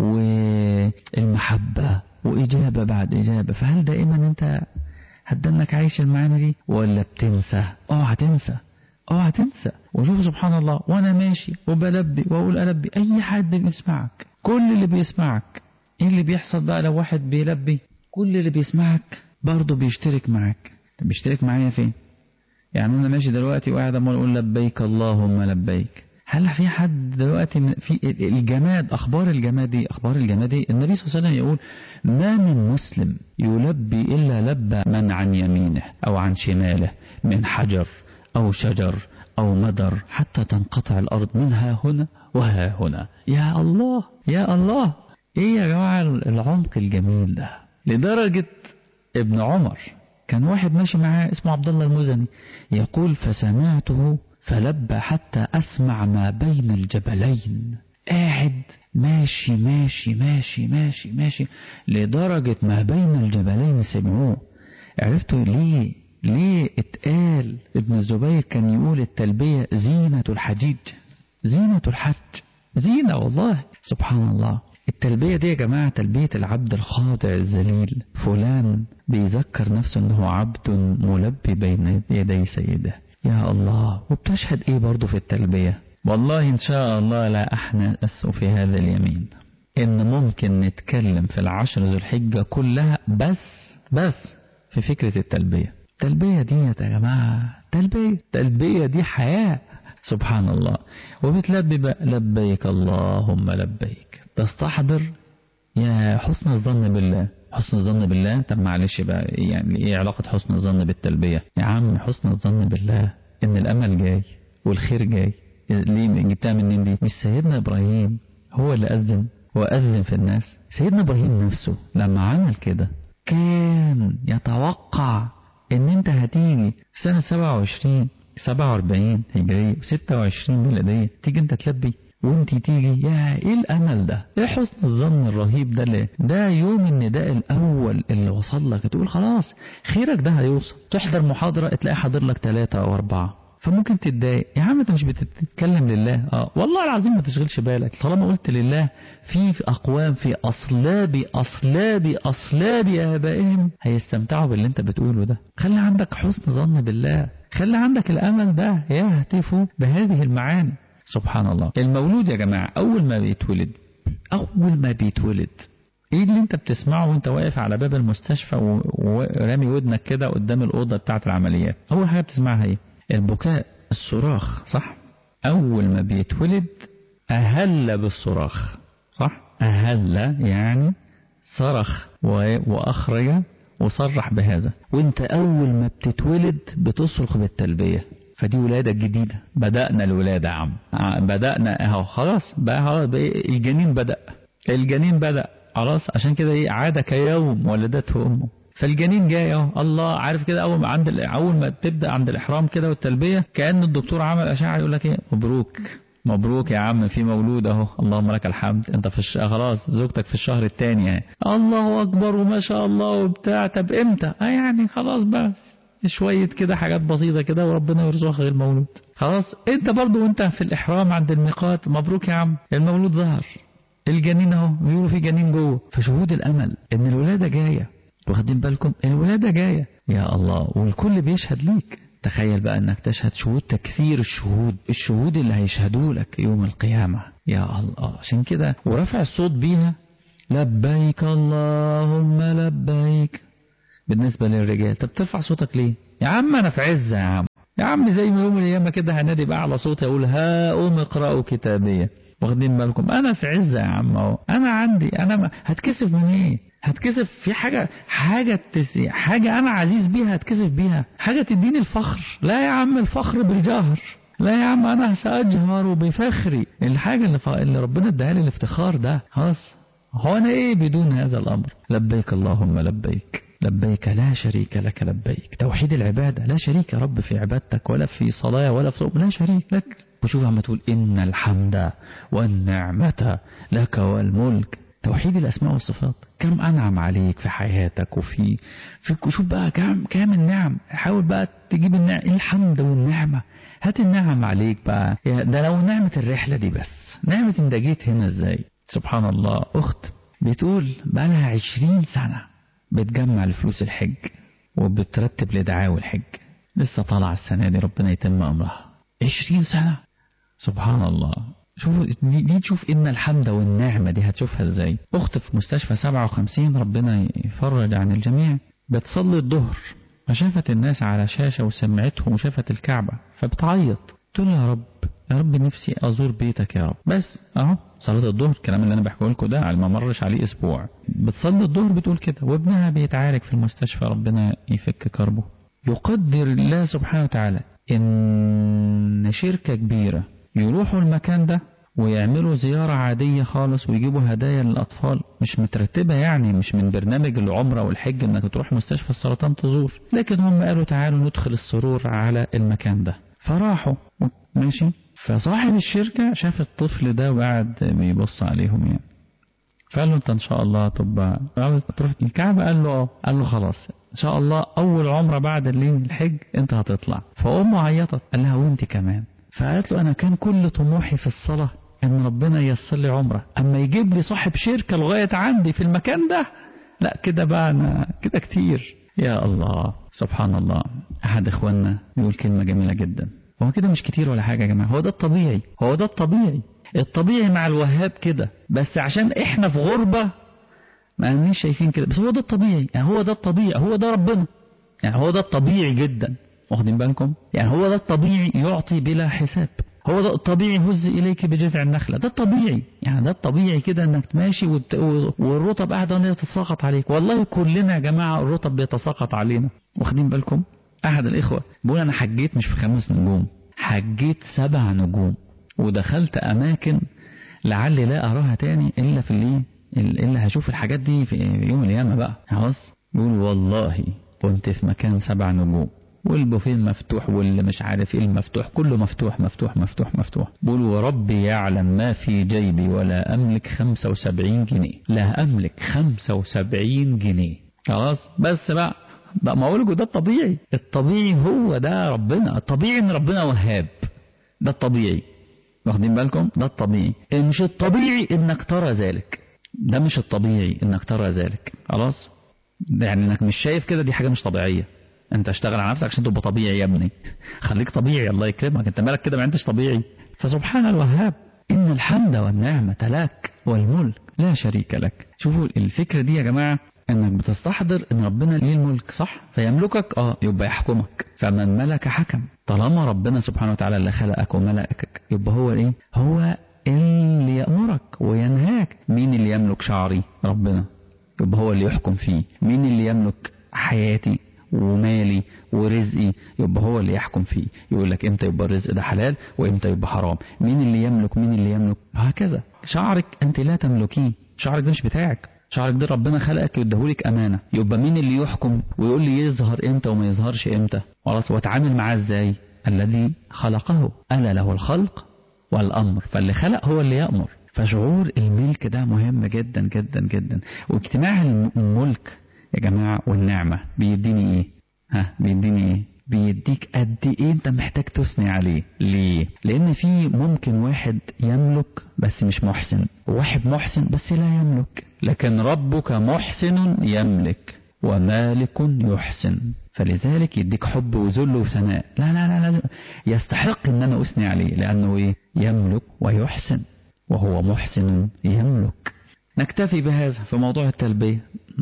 والمحبة وإجابة بعد إجابة فهل دائما أنت هتدنك عايش المعاني دي ولا بتنسى اوعى تنسى اوعى تنسى وشوف سبحان الله وانا ماشي وبلبي واقول البي اي حد بيسمعك كل اللي بيسمعك ايه اللي بيحصل بقى لو واحد بيلبي كل اللي بيسمعك برضه بيشترك معاك طب بيشترك معايا فين يعني انا ماشي دلوقتي وقاعد امال اقول لبيك اللهم لبيك هل في حد دلوقتي في الجماد اخبار الجماد دي اخبار الجماد دي النبي صلى الله عليه وسلم يقول ما من مسلم يلبي الا لبى من عن يمينه او عن شماله من حجر او شجر او مدر حتى تنقطع الارض منها هنا وها هنا يا الله يا الله ايه يا جماعه العمق الجميل ده لدرجه ابن عمر كان واحد ماشي معاه اسمه عبد الله المزني يقول فسمعته فلبى حتى أسمع ما بين الجبلين قاعد ماشي ماشي ماشي ماشي ماشي لدرجة ما بين الجبلين سمعوه عرفتوا ليه ليه اتقال ابن الزبير كان يقول التلبية زينة الحجيج زينة الحج زينة والله سبحان الله التلبية دي يا جماعة تلبية العبد الخاضع الذليل فلان بيذكر نفسه انه عبد ملبي بين يدي سيده يا الله وبتشهد ايه برضو في التلبية والله ان شاء الله لا احنس في هذا اليمين ان ممكن نتكلم في العشر ذو الحجة كلها بس بس في فكرة التلبية التلبية دي يا جماعة تلبية التلبية دي حياة سبحان الله وبتلبي بقى لبيك اللهم لبيك تستحضر يا حسن الظن بالله حسن الظن بالله طب معلش بقى يعني ايه علاقة حسن الظن بالتلبية يا عم حسن الظن بالله ان الامل جاي والخير جاي ليه جبتها منين دي مش سيدنا ابراهيم هو اللي اذن واذن في الناس سيدنا ابراهيم نفسه لما عمل كده كان يتوقع ان انت هتيجي سنة 27 47 هجرية 26 ميلادية تيجي انت تلبي وانت تيجي يا ايه الامل ده ايه حسن الظن الرهيب ده اللي ده يوم النداء الاول اللي وصل لك تقول خلاص خيرك ده هيوصل تحضر محاضرة تلاقي حاضر لك ثلاثة او اربعة فممكن تتضايق يا عم انت مش بتتكلم لله اه والله العظيم ما تشغلش بالك طالما قلت لله في اقوام في اصلاب اصلاب اصلاب ابائهم هيستمتعوا باللي انت بتقوله ده خلي عندك حسن ظن بالله خلي عندك الامل ده يهتفوا بهذه المعاني سبحان الله المولود يا جماعة أول ما بيتولد أول ما بيتولد إيه اللي أنت بتسمعه وأنت واقف على باب المستشفى ورامي ودنك كده قدام الأوضة بتاعة العمليات أول حاجة بتسمعها إيه البكاء الصراخ صح أول ما بيتولد أهل بالصراخ صح أهل يعني صرخ وأخرج وصرح بهذا وانت أول ما بتتولد بتصرخ بالتلبية فدي ولادة جديدة بدأنا الولادة يا عم بدأنا اهو خلاص بقى الجنين بدأ الجنين بدأ خلاص عشان كده ايه عاد كيوم ولدته امه فالجنين جاي اهو الله عارف كده اول ما عند اول ما بتبدا عند الاحرام كده والتلبيه كان الدكتور عمل اشعه يقول لك ايه مبروك مبروك يا عم في مولود اهو اللهم لك الحمد انت في الش... خلاص زوجتك في الشهر الثاني اهي الله اكبر وما شاء الله وبتاع طب امتى اه يعني خلاص بس شوية كده حاجات بسيطة كده وربنا يرزقك المولود خلاص انت برضو وانت في الاحرام عند الميقات مبروك يا عم المولود ظهر الجنين اهو بيقولوا في جنين جوه فشهود الامل ان الولاده جايه واخدين بالكم الولاده جايه يا الله والكل بيشهد ليك تخيل بقى انك تشهد شهود تكثير الشهود الشهود اللي هيشهدوا لك يوم القيامه يا الله عشان كده ورفع الصوت بيها لبيك اللهم لبيك بالنسبه للرجال طب ترفع صوتك ليه يا عم انا في عزه يا عم يا عم زي ما يوم الايام كده هنادي باعلى صوت اقول ها قوم اقرأوا كتابيه واخدين بالكم انا في عزة يا عم اهو انا عندي انا ما هتكسف من ايه هتكسف في حاجة حاجة تسي حاجة انا عزيز بيها هتكسف بيها حاجة تديني الفخر لا يا عم الفخر بالجهر لا يا عم انا ساجهر بفخري الحاجة اللي, ف... اللي ربنا اداها لي الافتخار ده خلاص هو انا ايه بدون هذا الامر لبيك اللهم لبيك لبيك لا شريك لك لبيك توحيد العبادة لا شريك يا رب في عبادتك ولا في صلاة ولا في صوم لا شريك لك وشوف عم تقول إن الحمد والنعمة لك والملك توحيد الأسماء والصفات كم أنعم عليك في حياتك وفي في شوف بقى كم كم النعم حاول بقى تجيب النعم الحمد والنعمة هات النعم عليك بقى ده لو نعمة الرحلة دي بس نعمة انت جيت هنا ازاي سبحان الله أخت بتقول بقى لها عشرين سنة بتجمع لفلوس الحج وبترتب لدعاوي الحج لسه طالعة السنة دي ربنا يتم أمرها عشرين سنة سبحان الله شوف دي تشوف إن الحمد والنعمة دي هتشوفها إزاي أخت في مستشفى 57 ربنا يفرج عن الجميع بتصلي الظهر فشافت الناس على شاشة وسمعتهم وشافت الكعبة فبتعيط تقول يا رب يا رب نفسي أزور بيتك يا رب بس أهو صلاة الظهر الكلام اللي أنا بحكيه لكم ده على ما مرش عليه أسبوع بتصلي الظهر بتقول كده وابنها بيتعالج في المستشفى ربنا يفك كربه يقدر الله سبحانه وتعالى إن شركة كبيرة يروحوا المكان ده ويعملوا زيارة عادية خالص ويجيبوا هدايا للأطفال مش مترتبة يعني مش من برنامج العمرة والحج انك تروح مستشفى السرطان تزور لكن هم قالوا تعالوا ندخل السرور على المكان ده فراحوا ماشي فصاحب الشركة شاف الطفل ده وقعد بيبص عليهم يعني فقال له انت ان شاء الله تبقى عاوز تروح الكعبة قال له اه قال له خلاص ان شاء الله اول عمرة بعد الليل الحج انت هتطلع فامه عيطت قال لها وانت كمان فقالت له انا كان كل طموحي في الصلاة ان ربنا ييسر لي عمرة اما يجيب لي صاحب شركة لغاية عندي في المكان ده لا كده بقى انا كده كتير يا الله سبحان الله احد اخواننا يقول كلمة جميلة جدا هو كده مش كتير ولا حاجة يا جماعة هو ده الطبيعي هو ده الطبيعي الطبيعي مع الوهاب كده بس عشان احنا في غربة ما مش شايفين كده بس هو ده الطبيعي يعني هو ده الطبيعي هو ده ربنا يعني هو ده الطبيعي جدا واخدين بالكم يعني هو ده الطبيعي يعطي بلا حساب هو ده الطبيعي هز إليك بجذع النخلة ده الطبيعي يعني ده الطبيعي كده انك ماشي وت... والرطب قاعدة ان هي تتساقط عليك والله كلنا يا جماعة الرطب بيتساقط علينا واخدين بالكم أحد الإخوة بيقول أنا حجيت مش في خمس نجوم حجيت سبع نجوم ودخلت أماكن لعلي لا أراها تاني إلا في اللي إلا هشوف الحاجات دي في يوم القيامة بقى خلاص بيقول والله كنت في مكان سبع نجوم والبوفيه مفتوح واللي مش عارف ايه المفتوح كله مفتوح مفتوح مفتوح مفتوح بقول وربي يعلم ما في جيبي ولا أملك 75 جنيه لا أملك 75 جنيه خلاص بس بقى ده ما اقول ده الطبيعي الطبيعي هو ده ربنا الطبيعي ان ربنا وهاب ده الطبيعي واخدين بالكم ده الطبيعي مش الطبيعي انك ترى ذلك ده مش الطبيعي انك ترى ذلك خلاص يعني انك مش شايف كده دي حاجه مش طبيعيه انت اشتغل على نفسك عشان تبقى طبيعي يا ابني خليك طبيعي الله يكرمك انت مالك كده ما انتش طبيعي فسبحان الوهاب ان الحمد والنعمه لك والملك لا شريك لك شوفوا الفكره دي يا جماعه انك بتستحضر ان ربنا ليه الملك صح فيملكك اه يبقى يحكمك فمن ملك حكم طالما ربنا سبحانه وتعالى اللي خلقك وملكك يبقى هو ايه هو اللي يأمرك وينهاك مين اللي يملك شعري ربنا يبقى هو اللي يحكم فيه مين اللي يملك حياتي ومالي ورزقي يبقى هو اللي يحكم فيه يقول لك امتى يبقى الرزق ده حلال وامتى يبقى حرام مين اللي يملك مين اللي يملك هكذا شعرك انت لا تملكيه شعرك ده مش بتاعك شعرك ده ربنا خلقك يديهولك أمانة يبقى مين اللي يحكم ويقول لي يظهر امتى وما يظهرش امتى خلاص واتعامل معاه ازاي الذي خلقه ألا له الخلق والأمر فاللي خلق هو اللي يأمر فشعور الملك ده مهم جدا جدا جدا واجتماع الملك يا جماعة والنعمة بيديني ايه ها بيديني ايه بيديك قد ايه انت محتاج تثني عليه ليه لان في ممكن واحد يملك بس مش محسن وواحد محسن بس لا يملك لكن ربك محسن يملك ومالك يحسن فلذلك يديك حب وذل وثناء لا لا لا لازم يستحق ان انا اثني عليه لانه ايه يملك ويحسن وهو محسن يملك نكتفي بهذا في موضوع التلبية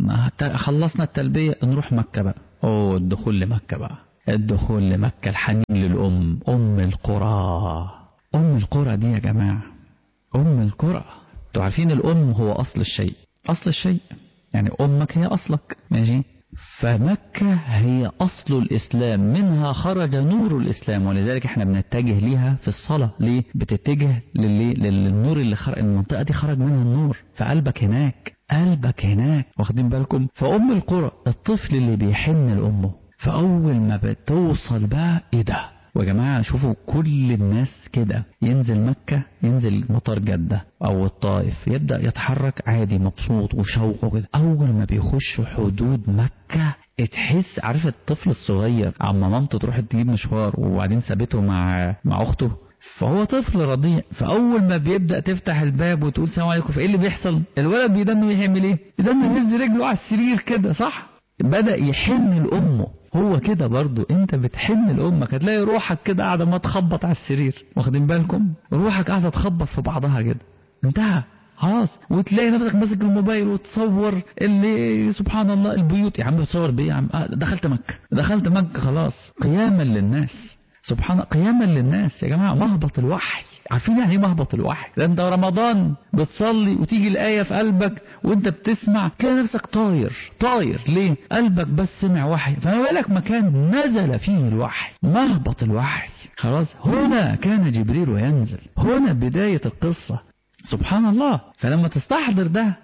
خلصنا التلبية نروح مكة بقى اوه الدخول لمكة بقى الدخول لمكة الحنين للأم أم القرى أم القرى دي يا جماعة أم القرى انتوا عارفين الأم هو أصل الشيء أصل الشيء يعني أمك هي أصلك ماشي فمكة هي أصل الإسلام منها خرج نور الإسلام ولذلك احنا بنتجه ليها في الصلاة ليه بتتجه للي للنور اللي خرج المنطقة دي خرج منها النور فقلبك هناك قلبك هناك واخدين بالكم فأم القرى الطفل اللي بيحن لأمه فأول ما بتوصل بقى إيه ده ويا جماعة شوفوا كل الناس كده ينزل مكة ينزل مطار جدة أو الطائف يبدأ يتحرك عادي مبسوط وشوقه كده أول ما بيخش حدود مكة تحس عارف الطفل الصغير عما مامته تروح تجيب مشوار وبعدين سابته مع مع أخته فهو طفل رضيع فأول ما بيبدأ تفتح الباب وتقول سلام عليكم فإيه اللي بيحصل الولد بيدنه يعمل إيه يدنه يهز رجله على السرير كده صح بدأ يحن لأمه هو كده برضو انت بتحن لامك هتلاقي روحك كده قاعده ما تخبط على السرير واخدين بالكم روحك قاعده تخبط في بعضها كده انتهى خلاص وتلاقي نفسك ماسك الموبايل وتصور اللي سبحان الله البيوت يا عم بتصور بيه يا عم آه دخلت مكه دخلت مكه خلاص قياما للناس سبحان قياما للناس يا جماعه مهبط الوحي عارفين يعني ايه مهبط الوحي ده انت رمضان بتصلي وتيجي الآية في قلبك وانت بتسمع تلاقي نفسك طاير طاير ليه قلبك بس سمع وحي فما بالك مكان نزل فيه الوحي مهبط الوحي خلاص هنا كان جبريل ينزل هنا بداية القصة سبحان الله فلما تستحضر ده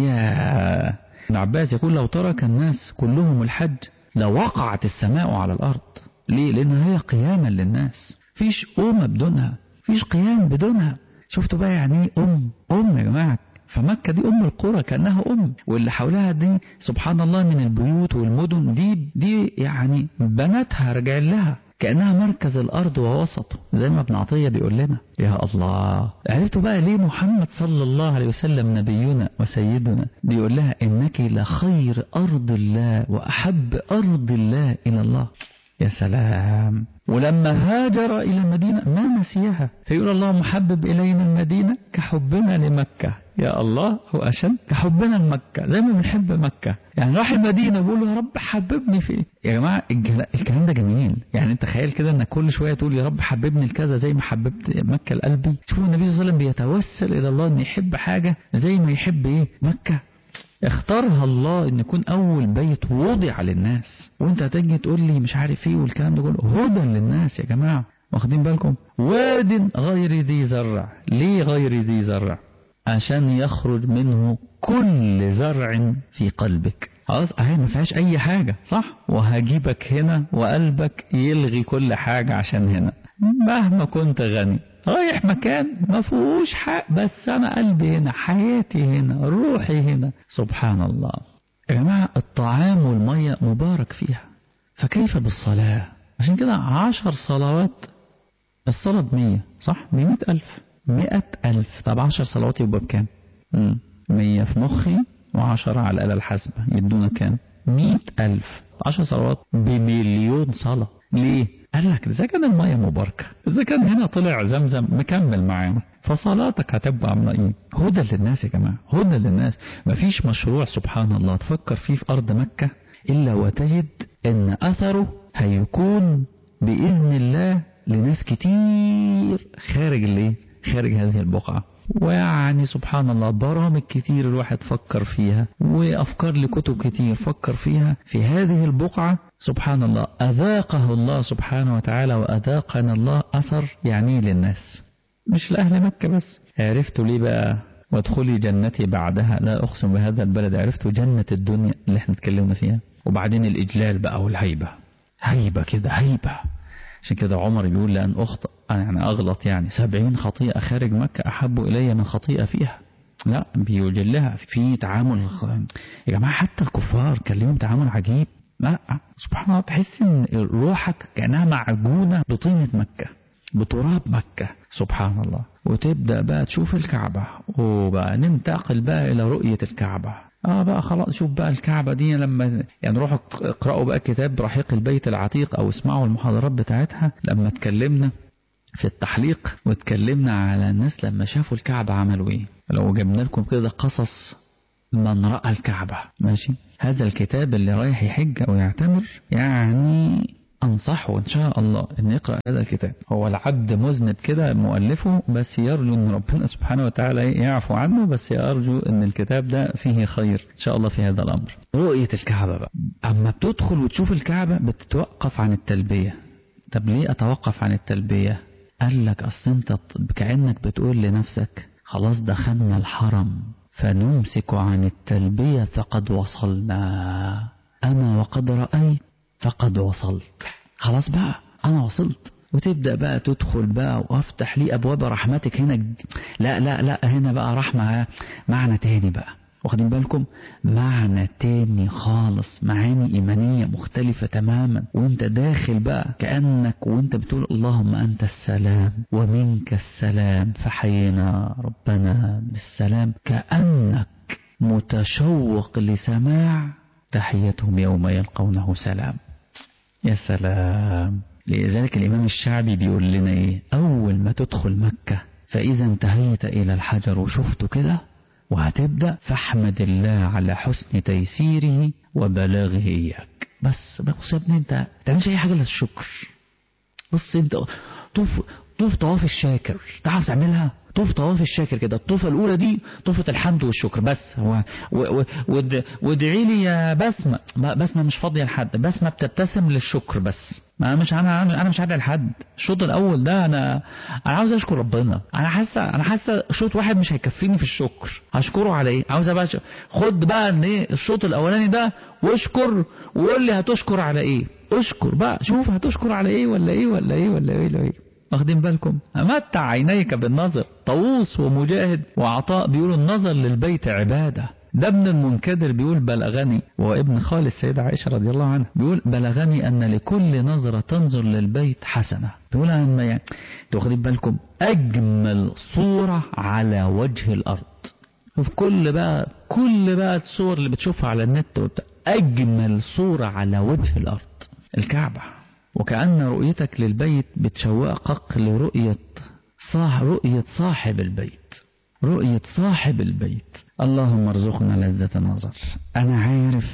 يا ابن عباس يقول لو ترك الناس كلهم الحج لوقعت السماء على الأرض ليه لأنها هي قياما للناس فيش أمة بدونها فيش قيام بدونها شفتوا بقى يعني ايه أم أم يا جماعة فمكة دي أم القرى كأنها أم واللي حولها دي سبحان الله من البيوت والمدن دي دي يعني بناتها راجعين لها كأنها مركز الأرض ووسطه زي ما ابن عطية بيقول لنا يا الله عرفتوا بقى ليه محمد صلى الله عليه وسلم نبينا وسيدنا بيقول لها إنك لخير أرض الله وأحب أرض الله إلى الله يا سلام ولما هاجر إلى المدينة ما نسيها فيقول الله محبب إلينا المدينة كحبنا لمكة يا الله هو أشد كحبنا لمكة زي ما بنحب مكة يعني راح المدينة بيقول له يا رب حببني في يا جماعة الكلام ده جميل يعني انت تخيل كده انك كل شوية تقول يا رب حببني لكذا زي ما حببت مكة لقلبي شوفوا النبي صلى الله عليه وسلم بيتوسل إلى الله ان يحب حاجة زي ما يحب ايه مكة اختارها الله ان يكون اول بيت وضع للناس وانت هتيجي تقول لي مش عارف ايه والكلام ده كله هدى للناس يا جماعه واخدين بالكم واد غير ذي زرع ليه غير ذي زرع عشان يخرج منه كل زرع في قلبك خلاص اهي ما فيهاش اي حاجه صح وهجيبك هنا وقلبك يلغي كل حاجه عشان هنا مهما كنت غني رايح مكان ما فيهوش حق بس انا قلبي هنا حياتي هنا روحي هنا سبحان الله يا جماعة الطعام والمية مبارك فيها فكيف بالصلاة عشان كده عشر صلوات الصلاة بمية صح بمئة ألف مئة ألف طب عشر صلوات يبقى بكام مية في مخي وعشرة على الآلة الحاسبة يدونا كام مئة ألف عشر صلوات بمليون صلاة ليه قال لك إذا كان المية مباركة إذا كان هنا طلع زمزم مكمل معانا فصلاتك هتبقى عاملة إيه هدى للناس يا جماعة هدى للناس مفيش مشروع سبحان الله تفكر فيه في أرض مكة إلا وتجد أن أثره هيكون بإذن الله لناس كتير خارج اللي خارج هذه البقعة ويعني سبحان الله برامج كتير الواحد فكر فيها وأفكار لكتب كتير فكر فيها في هذه البقعة سبحان الله أذاقه الله سبحانه وتعالى وأذاقنا الله أثر يعني للناس مش لأهل مكة بس عرفتوا ليه بقى وادخلي جنتي بعدها لا أقسم بهذا البلد عرفتوا جنة الدنيا اللي احنا اتكلمنا فيها وبعدين الإجلال بقى والهيبة هيبة كده هيبة عشان كده عمر بيقول لأن أخطأ يعني أغلط يعني سبعين خطيئة خارج مكة أحب إلي من خطيئة فيها لا بيجلها في تعامل يا جماعة حتى الكفار كان لهم تعامل عجيب لا سبحان الله تحس ان روحك كأنها معجونة بطينة مكة بتراب مكة سبحان الله وتبدأ بقى تشوف الكعبة وبقى ننتقل بقى إلى رؤية الكعبة اه بقى خلاص شوف بقى الكعبة دي لما يعني روحوا اقرأوا بقى كتاب رحيق البيت العتيق او اسمعوا المحاضرات بتاعتها لما اتكلمنا في التحليق واتكلمنا على الناس لما شافوا الكعبة عملوا ايه لو جبنا لكم كده قصص من رأى الكعبة ماشي هذا الكتاب اللي رايح يحج او يعتمر يعني أنصحه إن شاء الله أن يقرأ هذا الكتاب هو العبد مذنب كده مؤلفه بس يرجو أن ربنا سبحانه وتعالى يعفو عنه بس يرجو أن الكتاب ده فيه خير إن شاء الله في هذا الأمر رؤية الكعبة بقى أما بتدخل وتشوف الكعبة بتتوقف عن التلبية طب ليه أتوقف عن التلبية قال لك أصل أنت كأنك بتقول لنفسك خلاص دخلنا الحرم فنمسك عن التلبية فقد وصلنا أما وقد رأيت فقد وصلت خلاص بقى أنا وصلت وتبدأ بقى تدخل بقى وافتح لي أبواب رحمتك هنا لا لا لا هنا بقى رحمة معنى تاني بقى واخدين بالكم معنى تاني خالص معاني إيمانية مختلفة تماما وانت داخل بقى كأنك وانت بتقول اللهم أنت السلام ومنك السلام فحينا ربنا بالسلام كأنك متشوق لسماع تحيتهم يوم يلقونه سلام يا سلام لذلك الإمام الشعبي بيقول لنا إيه أول ما تدخل مكة فإذا انتهيت إلى الحجر وشفته كده وهتبدأ فاحمد الله على حسن تيسيره وبلاغه إياك بس بص يا ابني انت تعملش أي حاجة إلا الشكر بص انت طوف طوف طواف الشاكر تعرف تعملها طوف طواف الشاكر كده الطوفة الأولى دي طوفة الحمد والشكر بس هو وادعي لي يا بسمة بسمة مش فاضية لحد بسمة بتبتسم للشكر بس ما مش انا انا مش عادل لحد الشوط الاول ده انا انا عاوز اشكر ربنا انا حاسه انا حاسه شوط واحد مش هيكفيني في الشكر هشكره على ايه عاوز بقى خد بقى ان ايه الشوط الاولاني ده واشكر وقول لي هتشكر على ايه اشكر بقى شوف هتشكر على ايه ولا ايه ولا ايه ولا ايه ولا ايه واخدين بالكم أمتع عينيك بالنظر طاووس ومجاهد وعطاء بيقولوا النظر للبيت عبادة ده ابن المنكدر بيقول بلغني وابن خالد السيدة عائشة رضي الله عنها بيقول بلغني أن لكل نظرة تنظر للبيت حسنة بيقول أما يعني تاخدين بالكم أجمل صورة على وجه الأرض وفي كل بقى كل بقى الصور اللي بتشوفها على النت وبتاع أجمل صورة على وجه الأرض الكعبة وكأن رؤيتك للبيت بتشوقك لرؤية صاح رؤية صاحب البيت رؤية صاحب البيت اللهم ارزقنا لذة النظر أنا عارف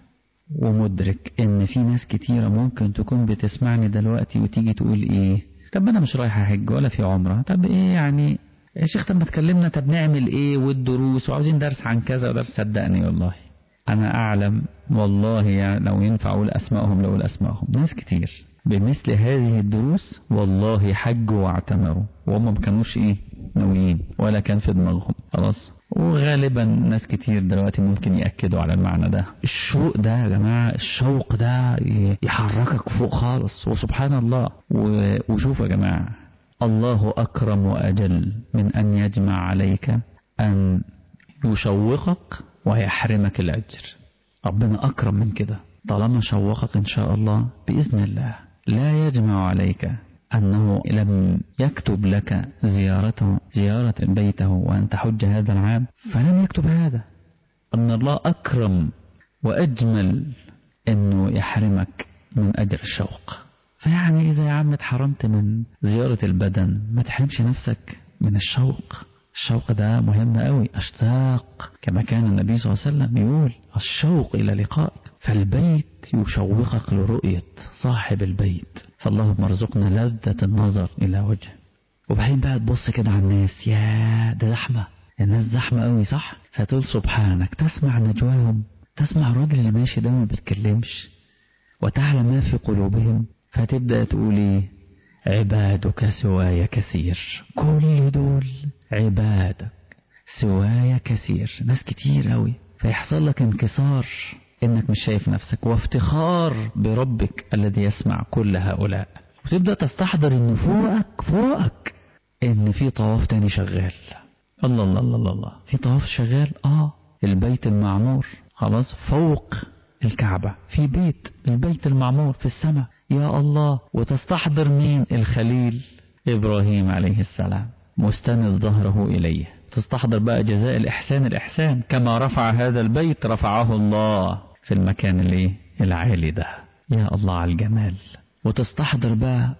ومدرك إن في ناس كتيرة ممكن تكون بتسمعني دلوقتي وتيجي تقول إيه طب أنا مش رايح أحج ولا في عمرة طب إيه يعني يا شيخ طب ما تكلمنا طب نعمل إيه والدروس وعاوزين درس عن كذا ودرس صدقني والله أنا أعلم والله يعني لو ينفع أقول أسمائهم لو أقول أسمائهم ناس كتير بمثل هذه الدروس والله حجوا واعتمروا وهم ما كانوش ايه ناويين ولا كان في دماغهم خلاص وغالبا ناس كتير دلوقتي ممكن يأكدوا على المعنى ده الشوق ده يا جماعة الشوق ده يحركك فوق خالص وسبحان الله وشوفوا يا جماعة الله أكرم وأجل من أن يجمع عليك أن يشوقك ويحرمك الأجر ربنا أكرم من كده طالما شوقك إن شاء الله بإذن الله لا يجمع عليك أنه لم يكتب لك زيارته زيارة بيته وأن تحج هذا العام فلم يكتب هذا أن الله أكرم وأجمل أنه يحرمك من أجر الشوق فيعني إذا يا عم اتحرمت من زيارة البدن ما تحرمش نفسك من الشوق الشوق ده مهم قوي أشتاق كما كان النبي صلى الله عليه وسلم يقول الشوق إلى لقائك فالبيت يشوقك لرؤية صاحب البيت فاللهم ارزقنا لذة النظر إلى وجهه وبعدين بقى تبص كده على الناس يا ده زحمة الناس زحمة قوي صح فتقول سبحانك تسمع نجواهم تسمع الراجل اللي ماشي ده ما بيتكلمش وتعلم ما في قلوبهم فتبدأ تقولي عبادك سواي كثير كل دول عبادك سواي كثير ناس كتير قوي فيحصل لك انكسار انك مش شايف نفسك وافتخار بربك الذي يسمع كل هؤلاء وتبدأ تستحضر ان فوقك فوقك ان في طواف تاني شغال الله الله الله الله, الله. في طواف شغال اه البيت المعمور خلاص فوق الكعبة في بيت البيت المعمور في السماء يا الله وتستحضر مين الخليل إبراهيم عليه السلام مستند ظهره إليه تستحضر بقى جزاء الإحسان الإحسان كما رفع هذا البيت رفعه الله في المكان الايه العالي ده يا الله على الجمال وتستحضر بقى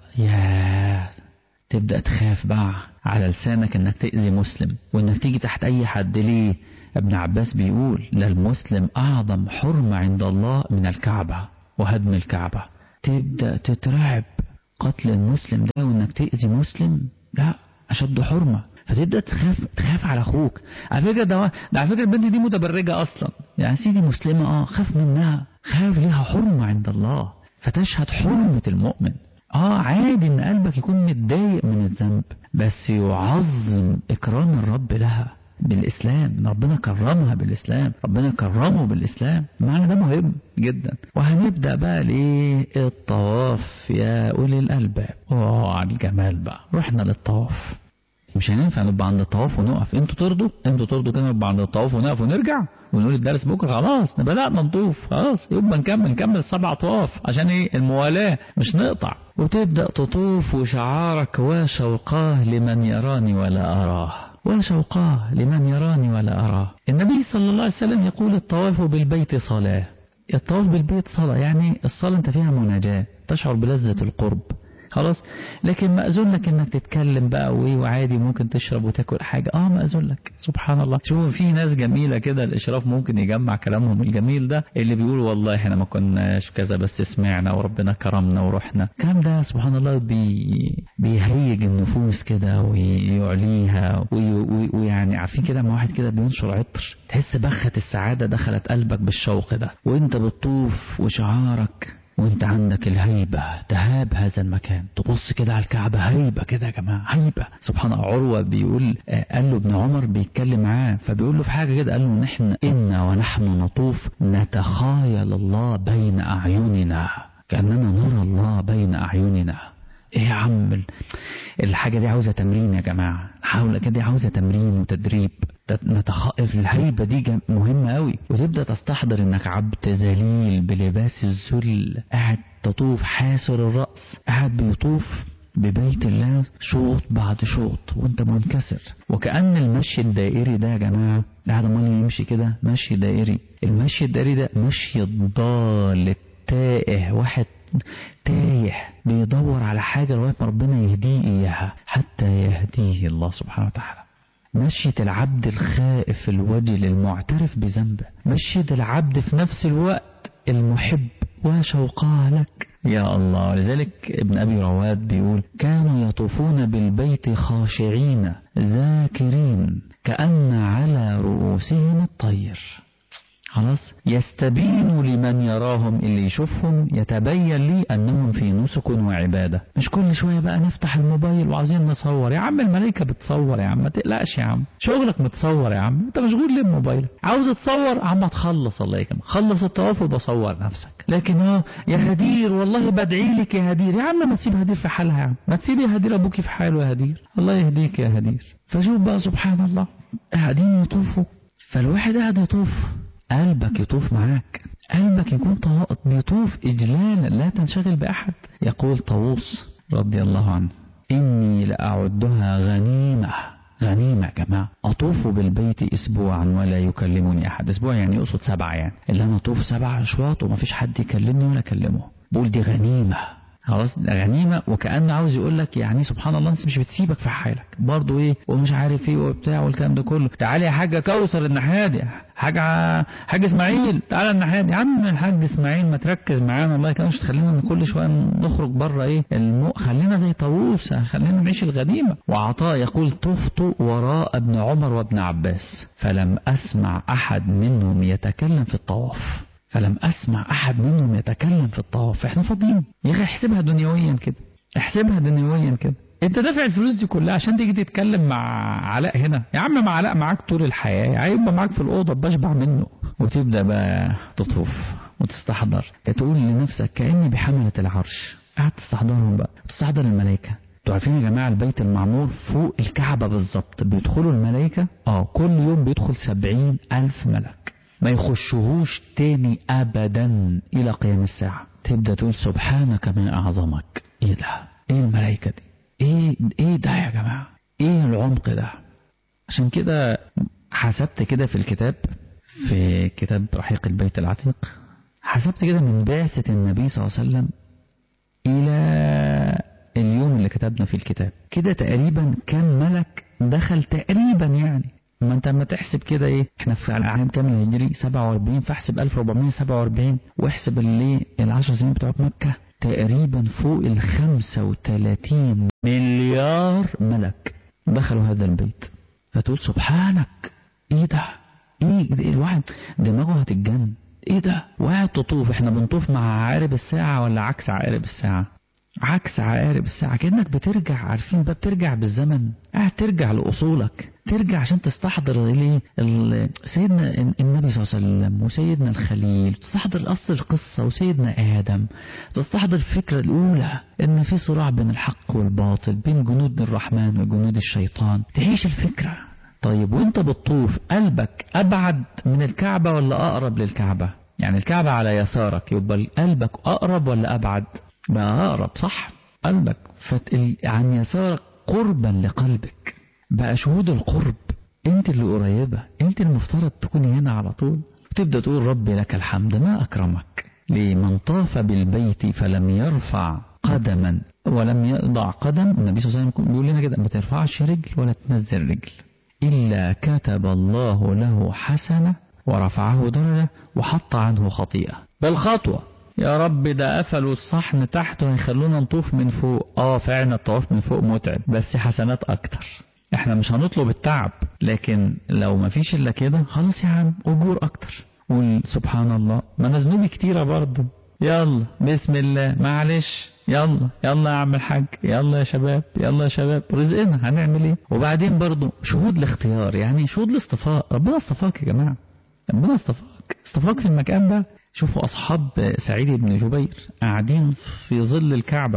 يا تبدأ تخاف بقى على لسانك انك تأذي مسلم وانك تيجي تحت اي حد ليه ابن عباس بيقول للمسلم اعظم حرمة عند الله من الكعبة وهدم الكعبة تبدأ تترعب قتل المسلم ده وانك تأذي مسلم لا اشد حرمة فتبدأ تخاف تخاف على اخوك على فكرة ده, ده على فكرة البنت دي متبرجة اصلا يعني سيدي مسلمة اه خاف منها خاف ليها حرمة عند الله فتشهد حرمة المؤمن اه عادي ان قلبك يكون متضايق من الذنب بس يعظم اكرام الرب لها بالإسلام ربنا كرمها بالإسلام ربنا كرمه بالإسلام المعنى ده مهم جدا وهنبدأ بقى ليه الطواف يا أولي الألباب اوه على الجمال بقى رحنا للطواف مش هينفع نبقى عند الطواف ونقف انتوا ترضوا انتوا ترضوا كده نبقى عند الطواف ونقف ونرجع ونقول الدرس بكره خلاص بدأنا نطوف خلاص يبقى نكمل نكمل سبع طواف عشان ايه الموالاة مش نقطع وتبدأ تطوف وشعارك وشوقاه لمن يراني ولا أراه وشوقاه لمن يراني ولا أراه النبي صلى الله عليه وسلم يقول الطواف بالبيت صلاة الطواف بالبيت صلاة يعني الصلاة انت فيها مناجاة تشعر بلذة القرب خلاص لكن مأذون لك انك تتكلم بقى وايه وعادي ممكن تشرب وتاكل حاجة اه مأذون لك سبحان الله شوفوا في ناس جميلة كده الاشراف ممكن يجمع كلامهم الجميل ده اللي بيقول والله احنا ما كناش كذا بس سمعنا وربنا كرمنا ورحنا الكلام ده سبحان الله بي بيهيج النفوس كده ويعليها ويعني عارفين كده ما واحد كده بينشر عطر تحس بخة السعادة دخلت قلبك بالشوق ده وانت بتطوف وشعارك وانت عندك الهيبة تهاب هذا المكان تبص كده على الكعبة هيبة كده يا جماعة هيبة سبحان الله عروة بيقول قال له ابن عمر بيتكلم معاه فبيقول له في حاجة كده قال له نحن إنا ونحن نطوف نتخايل الله بين أعيننا كأننا نرى الله بين أعيننا ايه يا عم الحاجة دي عاوزة تمرين يا جماعة الحاولة كده عاوزة تمرين وتدريب نتخائف الهيبة دي مهمة قوي وتبدأ تستحضر انك عبد ذليل بلباس الذل قاعد تطوف حاسر الرأس قاعد بيطوف ببيت الله شوط بعد شوط وانت منكسر وكأن المشي الدائري ده يا جماعة قاعد امال يمشي كده مشي دائري المشي الدائري ده مشي الضال التائه واحد تايه بيدور على حاجة لغاية ما ربنا يهديه إياها حتى يهديه الله سبحانه وتعالى مشية العبد الخائف الوجل المعترف بذنبه مشية العبد في نفس الوقت المحب وشوقاه لك يا الله لذلك ابن أبي رواد بيقول كانوا يطوفون بالبيت خاشعين ذاكرين كأن على رؤوسهم الطير خلاص يستبين لمن يراهم اللي يشوفهم يتبين لي أنهم في نسك وعبادة مش كل شوية بقى نفتح الموبايل وعاوزين نصور يا عم الملائكة بتصور يا عم ما تقلقش يا عم شغلك متصور يا عم انت مشغول ليه بموبايلك عاوز تصور عم تخلص الله يكرمك خلص الطواف وبصور نفسك لكن اه يا هدير والله بدعي لك يا هدير يا عم ما تسيب هدير في حالها يا عم ما تسيب يا هدير ابوكي في حاله يا هدير الله يهديك يا هدير فشوف بقى سبحان الله قاعدين يطوفوا فالواحد قاعد يطوف قلبك يطوف معاك قلبك يكون بيطوف إجلالا لا تنشغل بأحد يقول طاووس رضي الله عنه إني لأعدها غنيمة غنيمة يا جماعة أطوف بالبيت أسبوعا ولا يكلمني أحد أسبوع يعني يقصد سبعة يعني اللي أنا أطوف سبع أشواط وما فيش حد يكلمني ولا أكلمه بقول دي غنيمة خلاص غنيمة وكأنه عاوز يقول لك يعني سبحان الله الناس مش بتسيبك في حالك برضه ايه ومش عارف ايه وبتاع والكلام ده كله تعالى يا حاجة كوثر الناحية دي حاجة حاج اسماعيل تعالى الناحية دي يا عم الحاج اسماعيل ما تركز معانا الله كانش تخلينا كل شوية نخرج بره ايه المو خلينا زي طاووس خلينا نعيش الغنيمة وعطاء يقول طفت وراء ابن عمر وابن عباس فلم اسمع احد منهم يتكلم في الطواف فلم أسمع أحد منهم يتكلم في الطواف احنا فاضيين يا أخي احسبها دنيويا كده احسبها دنيويا كده انت دافع الفلوس دي كلها عشان تيجي تتكلم مع علاء هنا يا عم مع علاء معاك طول الحياة هيبقى معاك في الأوضة بشبع منه وتبدأ بقى تطوف وتستحضر تقول لنفسك كأني بحملة العرش قاعد تستحضرهم بقى تستحضر الملائكة انتوا عارفين يا جماعة البيت المعمور فوق الكعبة بالظبط بيدخلوا الملائكة اه كل يوم بيدخل سبعين ألف ملك ما يخشوهوش تاني أبدا إلى قيام الساعة تبدأ تقول سبحانك ما أعظمك إيه ده إيه الملائكة دي إيه, إيه ده يا جماعة إيه العمق ده عشان كده حسبت كده في الكتاب في كتاب رحيق البيت العتيق حسبت كده من بعثة النبي صلى الله عليه وسلم إلى اليوم اللي كتبنا فيه الكتاب كده تقريبا كم ملك دخل تقريبا يعني ما انت لما تحسب كده ايه احنا في العام كام الهجري 47 فاحسب 1447 واحسب اللي العشر سنين بتوع مكة تقريبا فوق ال 35 مليار ملك دخلوا هذا البيت فتقول سبحانك ايه ده ايه ده الواحد دماغه هتتجن ايه ده وقاعد تطوف احنا بنطوف مع عقارب الساعة ولا عكس عقارب الساعة عكس عقارب الساعة كأنك بترجع عارفين بقى بترجع بالزمن قاعد ترجع لأصولك ترجع عشان تستحضر ليه سيدنا النبي صلى الله عليه وسلم وسيدنا الخليل تستحضر أصل القصة وسيدنا آدم تستحضر الفكرة الأولى إن في صراع بين الحق والباطل بين جنود الرحمن وجنود الشيطان تعيش الفكرة طيب وانت بتطوف قلبك أبعد من الكعبة ولا أقرب للكعبة يعني الكعبة على يسارك يبقى قلبك أقرب ولا أبعد بقى أقرب صح قلبك فتقل عن يسارك قربا لقلبك بقى شهود القرب انت اللي قريبة انت المفترض تكوني هنا على طول وتبدأ تقول ربي لك الحمد ما أكرمك ليه من طاف بالبيت فلم يرفع قدما ولم يضع قدم النبي صلى الله عليه وسلم بيقول لنا كده ما ترفعش رجل ولا تنزل رجل إلا كتب الله له حسنة ورفعه درجة وحط عنه خطيئة بالخطوة يا رب ده قفلوا الصحن تحت وهيخلونا نطوف من فوق اه فعلا الطواف من فوق متعب بس حسنات اكتر احنا مش هنطلب التعب لكن لو ما فيش الا كده خلاص يا عم اجور اكتر قول سبحان الله ما انا ذنوبي كتيرة برضه يلا بسم الله معلش يلا يلا يا عم الحاج يلا يا شباب يلا يا شباب رزقنا هنعمل ايه وبعدين برضه شهود الاختيار يعني شهود الاصطفاء ربنا اصطفاك يا جماعه ربنا اصطفاك اصطفاك في المكان ده شوفوا أصحاب سعيد بن جبير قاعدين في ظل الكعبة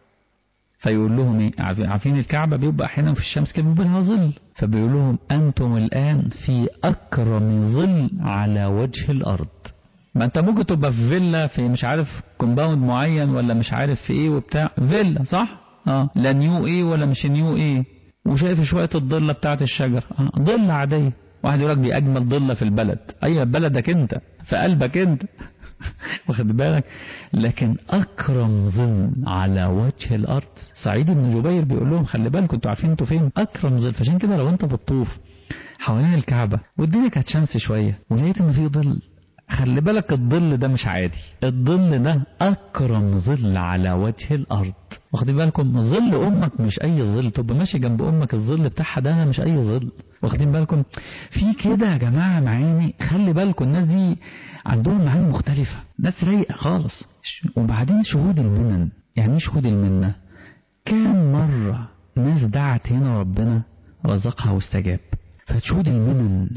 فيقول لهم ايه عارفين الكعبة بيبقى أحيانا في الشمس كده بيبقى لها ظل فبيقول لهم أنتم الآن في أكرم ظل على وجه الأرض ما أنت ممكن تبقى في فيلا في مش عارف كومباوند معين ولا مش عارف في إيه وبتاع فيلا صح؟ اه لا نيو إيه ولا مش نيو إيه وشايف شوية الضلة بتاعت الشجر آه ضلة عادية واحد يقول لك دي أجمل ضلة في البلد أيوة بلدك أنت في قلبك أنت واخد بالك لكن أكرم ظل على وجه الأرض سعيد بن جبير بيقول لهم خلي بالكم انتوا عارفين انتوا فين أكرم ظل فعشان كده لو انت بتطوف حوالين الكعبة والدنيا كانت شمس شوية ولقيت ان في ظل خلي بالك الظل ده مش عادي الظل ده أكرم ظل على وجه الأرض واخدين بالكم ظل أمك مش أي ظل تبقى ماشي جنب أمك الظل بتاعها ده مش أي ظل واخدين بالكم في كده يا جماعة معاني خلي بالكم الناس دي عندهم معاني مختلفة ناس رايقة خالص وبعدين شهود المنن يعني ايه شهود المنة كام مرة ناس دعت هنا ربنا رزقها واستجاب فشهود المنن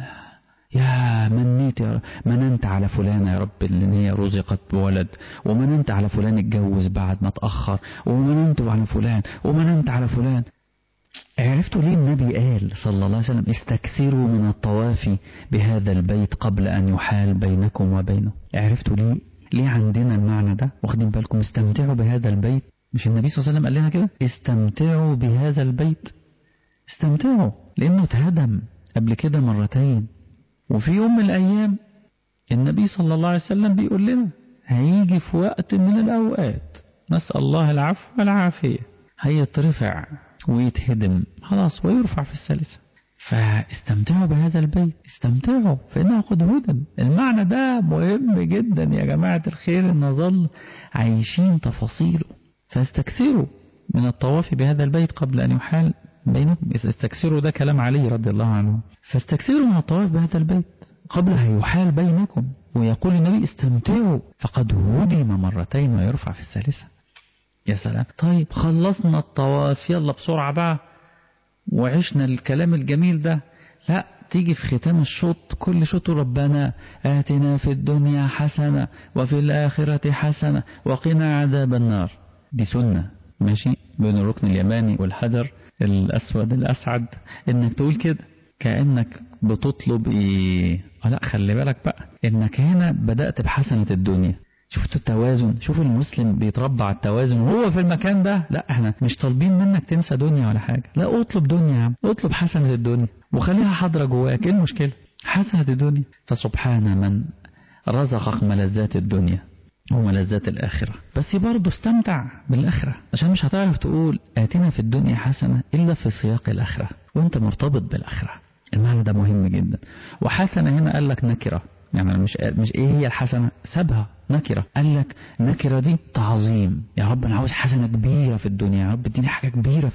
يا منيت يا مننت على فلانة يا رب اللي هي رزقت بولد ومننت على فلان اتجوز بعد ما اتأخر ومننت على فلان ومننت على فلان عرفتوا ليه النبي قال صلى الله عليه وسلم استكثروا من الطواف بهذا البيت قبل أن يحال بينكم وبينه عرفتوا ليه ليه عندنا المعنى ده واخدين بالكم استمتعوا بهذا البيت مش النبي صلى الله عليه وسلم قال لنا كده استمتعوا بهذا البيت استمتعوا لأنه اتهدم قبل كده مرتين وفي يوم من الأيام النبي صلى الله عليه وسلم بيقول لنا هيجي في وقت من الأوقات نسأل الله العفو والعافية هيترفع ويتهدم خلاص ويرفع في الثالثة فاستمتعوا بهذا البيت استمتعوا فإنه قد هدم المعنى ده مهم جدا يا جماعة الخير أن نظل عايشين تفاصيله فاستكثروا من الطواف بهذا البيت قبل أن يحال بينكم استكثروا ده كلام علي رضي الله عنه فاستكثروا من الطواف بهذا البيت قبل أن يحال بينكم ويقول النبي استمتعوا فقد هدم مرتين ويرفع في الثالثة يا سلام طيب خلصنا الطواف يلا بسرعة بقى وعشنا الكلام الجميل ده لا تيجي في ختام الشوط كل شوط ربنا آتنا في الدنيا حسنة وفي الآخرة حسنة وقنا عذاب النار دي سنة ماشي بين الركن اليماني والحجر الأسود الأسعد إنك تقول كده كأنك بتطلب إيه آه لا خلي بالك بقى إنك هنا بدأت بحسنة الدنيا شفتوا التوازن شوفوا المسلم بيتربى على التوازن وهو في المكان ده لا احنا مش طالبين منك تنسى دنيا ولا حاجة لا اطلب دنيا يا عم اطلب حسنة الدنيا وخليها حاضرة جواك ايه المشكلة حسنة الدنيا فسبحان من رزقك ملذات الدنيا وملذات الآخرة بس برضه استمتع بالآخرة عشان مش هتعرف تقول آتنا في الدنيا حسنة إلا في سياق الآخرة وانت مرتبط بالآخرة المعنى ده مهم جدا وحسنة هنا قال لك نكرة يعني مش مش ايه هي الحسنة سابها نكرة قال لك نكرة دي تعظيم يا رب انا عاوز حسنة كبيرة في الدنيا يا رب اديني حاجة كبيرة